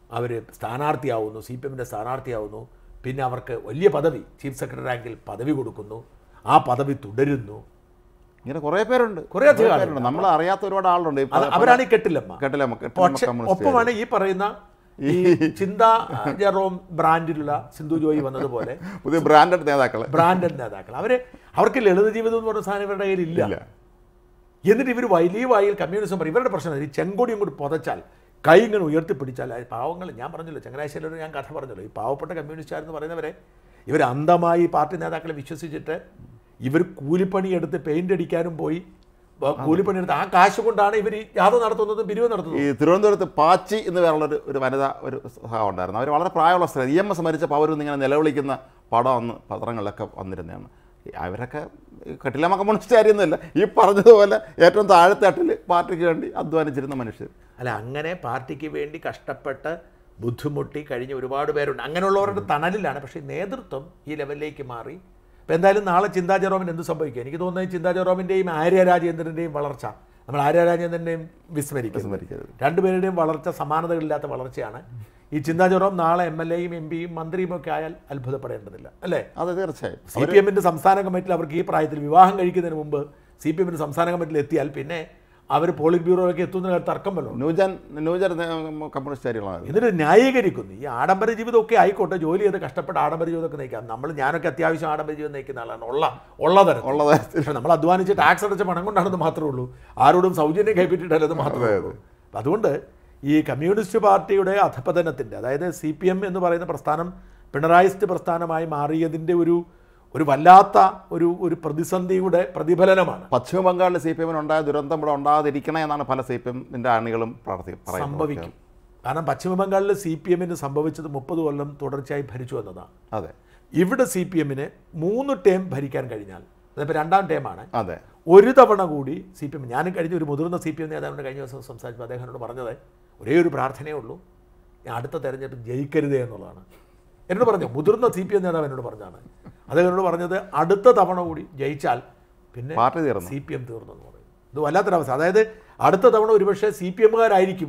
[SPEAKER 1] അവർ സ്ഥാനാർത്ഥിയാവുന്നു സി പി എമ്മിൻ്റെ സ്ഥാനാർത്ഥിയാവുന്നു പിന്നെ അവർക്ക് വലിയ പദവി ചീഫ് സെക്രട്ടറി റാങ്കിൽ പദവി കൊടുക്കുന്നു ആ പദവി തുടരുന്നു
[SPEAKER 2] ഇങ്ങനെ കുറേ പേരുണ്ട്
[SPEAKER 1] കുറേ അധികം
[SPEAKER 2] കുറേ പേരുണ്ട് നമ്മൾ അറിയാത്ത ഒരുപാട് ആളുണ്ട് ഈ
[SPEAKER 1] അത് അവരാണ് ഈ കെട്ടില്ലമ്മ
[SPEAKER 2] കെട്ടിലമ്മ കെട്ടിലമ്മ
[SPEAKER 1] പക്ഷെ
[SPEAKER 2] കമ്മ്യൂണിസ്റ്റ്
[SPEAKER 1] ഒപ്പമാണ് ഈ പറയുന്ന ഈ ചിന്താ ജെറോം ബ്രാൻഡിലുള്ള സിന്ധു ജോയി വന്നതുപോലെ
[SPEAKER 2] പുതിയ ബ്രാൻഡഡ് നേതാക്കളെ
[SPEAKER 1] ബ്രാൻഡഡ് നേതാക്കൾ അവര് അവർക്ക് ലളിത ജീവിതം എന്ന് പറഞ്ഞ സാധനം ഇവരുടെ കയ്യിൽ ഇല്ല
[SPEAKER 2] ഇല്ല
[SPEAKER 1] എന്നിട്ട് ഇവർ വലിയ വായിൽ കമ്മ്യൂണിസം പറയും ഇവരുടെ പ്രശ്നം ഈ ചെങ്കൊടിയും കൂടി പുതച്ചാൽ കൈ ഇങ്ങനെ ഉയർത്തിപ്പിടിച്ചാൽ അത് പാവങ്ങൾ ഞാൻ പറഞ്ഞല്ലോ ചങ്ങനാശ്ശേരിയോട് ഞാൻ കഥ പറഞ്ഞല്ലോ ഈ പാവപ്പെട്ട കമ്മ്യൂണിസ്റ്റുകാരെന്ന് പറയുന്നവരെ ഇവർ അന്ധമായി പാർട്ടി നേതാക്കളെ വിശ്വസിച്ചിട്ട് ഇവർ കൂലിപ്പണിയെടുത്ത് പെയിന്റ് അടിക്കാനും പോയി ബ- കൂലിപ്പണിയെടുത്ത് ആ കാശ് കൊണ്ടാണ് ഇവർ യാത്ര നടത്തുന്നതും പിരിവ് നടത്തുന്നതും
[SPEAKER 2] ഈ തിരുവനന്തപുരത്ത് പാച്ചി എന്ന് പേരുള്ളൊരു ഒരു വനിത ഒരു സഹ ഉണ്ടായിരുന്നു അവർ വളരെ പ്രായമുള്ള സ്ത്രീ ഇ എം എസ് മരിച്ചപ്പോൾ അവരൊന്നും ഇങ്ങനെ നിലവിളിക്കുന്ന പടം അന്ന് പത്രങ്ങളിലൊക്കെ വന്നിരുന്നതാണ് ഈ അവരൊക്കെ ഈ കെട്ടിലമ്മ കമ്മ്യൂണിസ്റ്റുകാരിയൊന്നുമില്ല ഈ പറഞ്ഞതുപോലെ ഏറ്റവും താഴെത്തട്ടിൽ പാർട്ടിക്ക് വേണ്ടി അധ്വാനിച്ചിരുന്ന മനുഷ്യർ
[SPEAKER 1] അല്ല അങ്ങനെ പാർട്ടിക്ക് വേണ്ടി കഷ്ടപ്പെട്ട് ബുദ്ധിമുട്ടി കഴിഞ്ഞ ഒരുപാട് പേരുണ്ട് അങ്ങനെയുള്ളവരുടെ തണലിലാണ് പക്ഷേ നേതൃത്വം ഈ ലെവലിലേക്ക് മാറി ഇപ്പം എന്തായാലും നാളെ ചിന്താ ജെറോമിന് എന്ത് സംഭവിക്കും എനിക്ക് തോന്നുന്നത് ചിന്താ ജെറോമിൻ്റെയും ആര്യ രാജേന്ദ്രൻ്റെയും വളർച്ച നമ്മൾ ആര്യ രാജേന്ദ്രൻ്റെയും വിസ്മരിക്കും
[SPEAKER 2] വിസ്മരിക്കരുത്.
[SPEAKER 1] രണ്ടുപേരുടെയും വളർച്ച സമാനതകളില്ലാത്ത വളർച്ചയാണ് ഈ ചിന്താ ജെറോം നാളെ എം എൽ എയും എം പിയും മന്ത്രിയും ഒക്കെ ആയാൽ അത്ഭുതപ്പെടേണ്ടതില്ല അല്ലേ
[SPEAKER 2] അത് തീർച്ചയായും
[SPEAKER 1] സി പി എമ്മിൻ്റെ സംസ്ഥാന കമ്മിറ്റിയിൽ അവർക്ക് ഈ പ്രായത്തിൽ വിവാഹം കഴിക്കുന്നതിന് മുമ്പ് സി പി എമ്മിൻ്റെ സംസ്ഥാന കമ്മിറ്റിയിൽ എത്തിയാൽ പിന്നെ അവർ പോളിറ്റ് ബ്യൂറോയിലേക്ക് എത്തുന്ന കാര്യം തർക്കം വല്ലതും
[SPEAKER 2] ന്യൂജൻ ന്യൂജൻ കമ്മ്യൂണിസ്റ്റുകാരികളാണ്
[SPEAKER 1] എന്നിട്ട് ന്യായീകരിക്കുന്നു ഈ ആഡംബര ജീവിതമൊക്കെ ആയിക്കോട്ടെ ജോലി ചെയ്ത് കഷ്ടപ്പെട്ട് ആഡംബര ജീവിതമൊക്കെ നയിക്കാം നമ്മൾ ഞാനൊക്കെ അത്യാവശ്യം ആഡംബര ജീവിതം നയിക്കുന്ന ആളാണ് ഉള്ള ഉള്ള തരം
[SPEAKER 2] ഉള്ള തരത്തിൽ
[SPEAKER 1] പക്ഷെ നമ്മൾ അധ്വാനിച്ച് ടാക്സ് അടച്ച പണം കൊണ്ടാണെന്ന് മാത്രമേ ഉള്ളൂ ആരോടും സൗജന്യം കൈപ്പറ്റിയിട്ടല്ലെന്ന് മാത്രമേ ഉള്ളൂ അപ്പം അതുകൊണ്ട് ഈ കമ്മ്യൂണിസ്റ്റ് പാർട്ടിയുടെ അധപതനത്തിൻ്റെ അതായത് സി പി എം എന്ന് പറയുന്ന പ്രസ്ഥാനം പിണറായിസ്റ്റ് പ്രസ്ഥാനമായി മാറിയതിൻ്റെ ഒരു ഒരു വല്ലാത്ത ഒരു ഒരു പ്രതിസന്ധിയുടെ പ്രതിഫലനമാണ്
[SPEAKER 2] പശ്ചിമ ബംഗാളിൽ സി പി എമ്മിന് ഉണ്ടായ ദുരന്തം ഇവിടെ ഉണ്ടാകാതിരിക്കണേ എന്നാണ് പല സി പി എമ്മിൻ്റെ അണികളും പ്രാർത്ഥി പറയുന്നത്
[SPEAKER 1] സംഭവിക്കും കാരണം പശ്ചിമ ബംഗാളിൽ സി പി എമ്മിന് സംഭവിച്ചത് മുപ്പത് കൊല്ലം തുടർച്ചയായി ഭരിച്ചു വന്നതാണ്
[SPEAKER 2] അതെ
[SPEAKER 1] ഇവിടെ സി പി എമ്മിന് മൂന്ന് ടേം ഭരിക്കാൻ കഴിഞ്ഞാൽ അതിപ്പോൾ രണ്ടാം ടേമാണ്
[SPEAKER 2] അതെ
[SPEAKER 1] ഒരു തവണ കൂടി സി പി എം ഞാൻ കഴിഞ്ഞ ഒരു മുതിർന്ന സി പി എം നേതാവിനോട് കഴിഞ്ഞ ദിവസം സംസാരിച്ചപ്പോൾ അദ്ദേഹം എന്നോട് പറഞ്ഞത് ഒരേ ഒരു പ്രാർത്ഥനയേ ഉള്ളൂ ഞാൻ അടുത്ത തെരഞ്ഞെടുപ്പ് ജയിക്കരുതേ എന്നുള്ളതാണ് എന്നോട് പറഞ്ഞു മുതിർന്ന സി പി എം നേതാവ് എന്നോട് പറഞ്ഞതാണ് അദ്ദേഹം എന്നോട് പറഞ്ഞത് അടുത്ത തവണ കൂടി ജയിച്ചാൽ പിന്നെ
[SPEAKER 2] പാർട്ടി തീർന്നു
[SPEAKER 1] സി പി എം തീർന്നെന്ന് പറയും ഇത് വല്ലാത്തൊരവസ്ഥ അതായത് അടുത്ത തവണ ഒരുപക്ഷെ സി പി എമ്മുകാരായിരിക്കും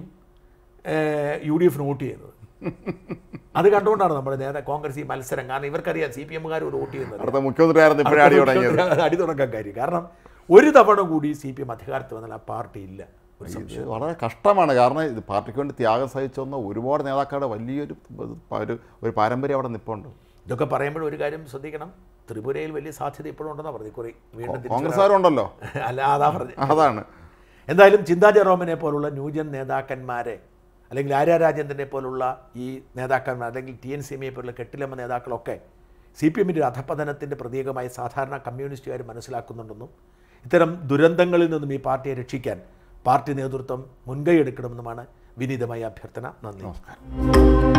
[SPEAKER 1] യു ഡി എഫിന് വോട്ട് ചെയ്യുന്നത് അത് കണ്ടുകൊണ്ടാണ് നമ്മുടെ നേരെ കോൺഗ്രസ് ഈ മത്സരം കാരണം ഇവർക്കറിയാം സി പി എമ്മുകാർ വോട്ട് ചെയ്യുന്നത്
[SPEAKER 2] അടുത്ത മുഖ്യമന്ത്രിയായിരുന്നു ഇപ്പോഴേ അടി തുടങ്ങിയത്
[SPEAKER 1] അടി തുടങ്ങാൻ കാര്യം കാരണം ഒരു തവണ കൂടി സി പി എം അധികാരത്തിൽ വന്നാൽ ആ പാർട്ടി ഇല്ല ഒരു സംശയം
[SPEAKER 2] ഇത് വളരെ കഷ്ടമാണ് കാരണം ഇത് പാർട്ടിക്ക് വേണ്ടി ത്യാഗം സഹിച്ചൊന്ന ഒരുപാട് നേതാക്കളുടെ വലിയൊരു ഒരു ഒരു പാരമ്പര്യം അവിടെ നിൽപ്പുണ്ട്
[SPEAKER 1] ഇതൊക്കെ പറയുമ്പോൾ ഒരു കാര്യം ശ്രദ്ധിക്കണം ത്രിപുരയിൽ വലിയ സാധ്യത ഇപ്പോഴും ഉണ്ടെന്നാ പറഞ്ഞു കുറി വീണ്ടും തിരിച്ചു
[SPEAKER 2] കോൺഗ്രസ്സുകാരുണ്ടല്ലോ
[SPEAKER 1] വരാൻ. അല്ല അതാ പറഞ്ഞു
[SPEAKER 2] അതാണ്
[SPEAKER 1] എന്തായാലും ചിന്താ ജെറോമിനെ പോലുള്ള ന്യൂജൻ നേതാക്കന്മാരെ അല്ലെങ്കിൽ ആര്യ രാജേന്ദ്രനെ പോലുള്ള ഈ നേതാക്കന്മാർ അല്ലെങ്കിൽ ടി എൻ സിമിയെ പോലുള്ള കെട്ടിലമ്മ നേതാക്കളൊക്കെ സി പി എമ്മിൻ്റെ അധപതനത്തിൻ്റെ പ്രതീകമായി സാധാരണ കമ്മ്യൂണിസ്റ്റുകാർ മനസ്സിലാക്കുന്നുണ്ടെന്നും ഇത്തരം ദുരന്തങ്ങളിൽ നിന്നും ഈ പാർട്ടിയെ രക്ഷിക്കാൻ പാർട്ടി നേതൃത്വം മുൻകൈ എടുക്കണമെന്നുമാണ് വിനീതമായ അഭ്യർത്ഥന നന്ദി
[SPEAKER 2] നമസ്കാരം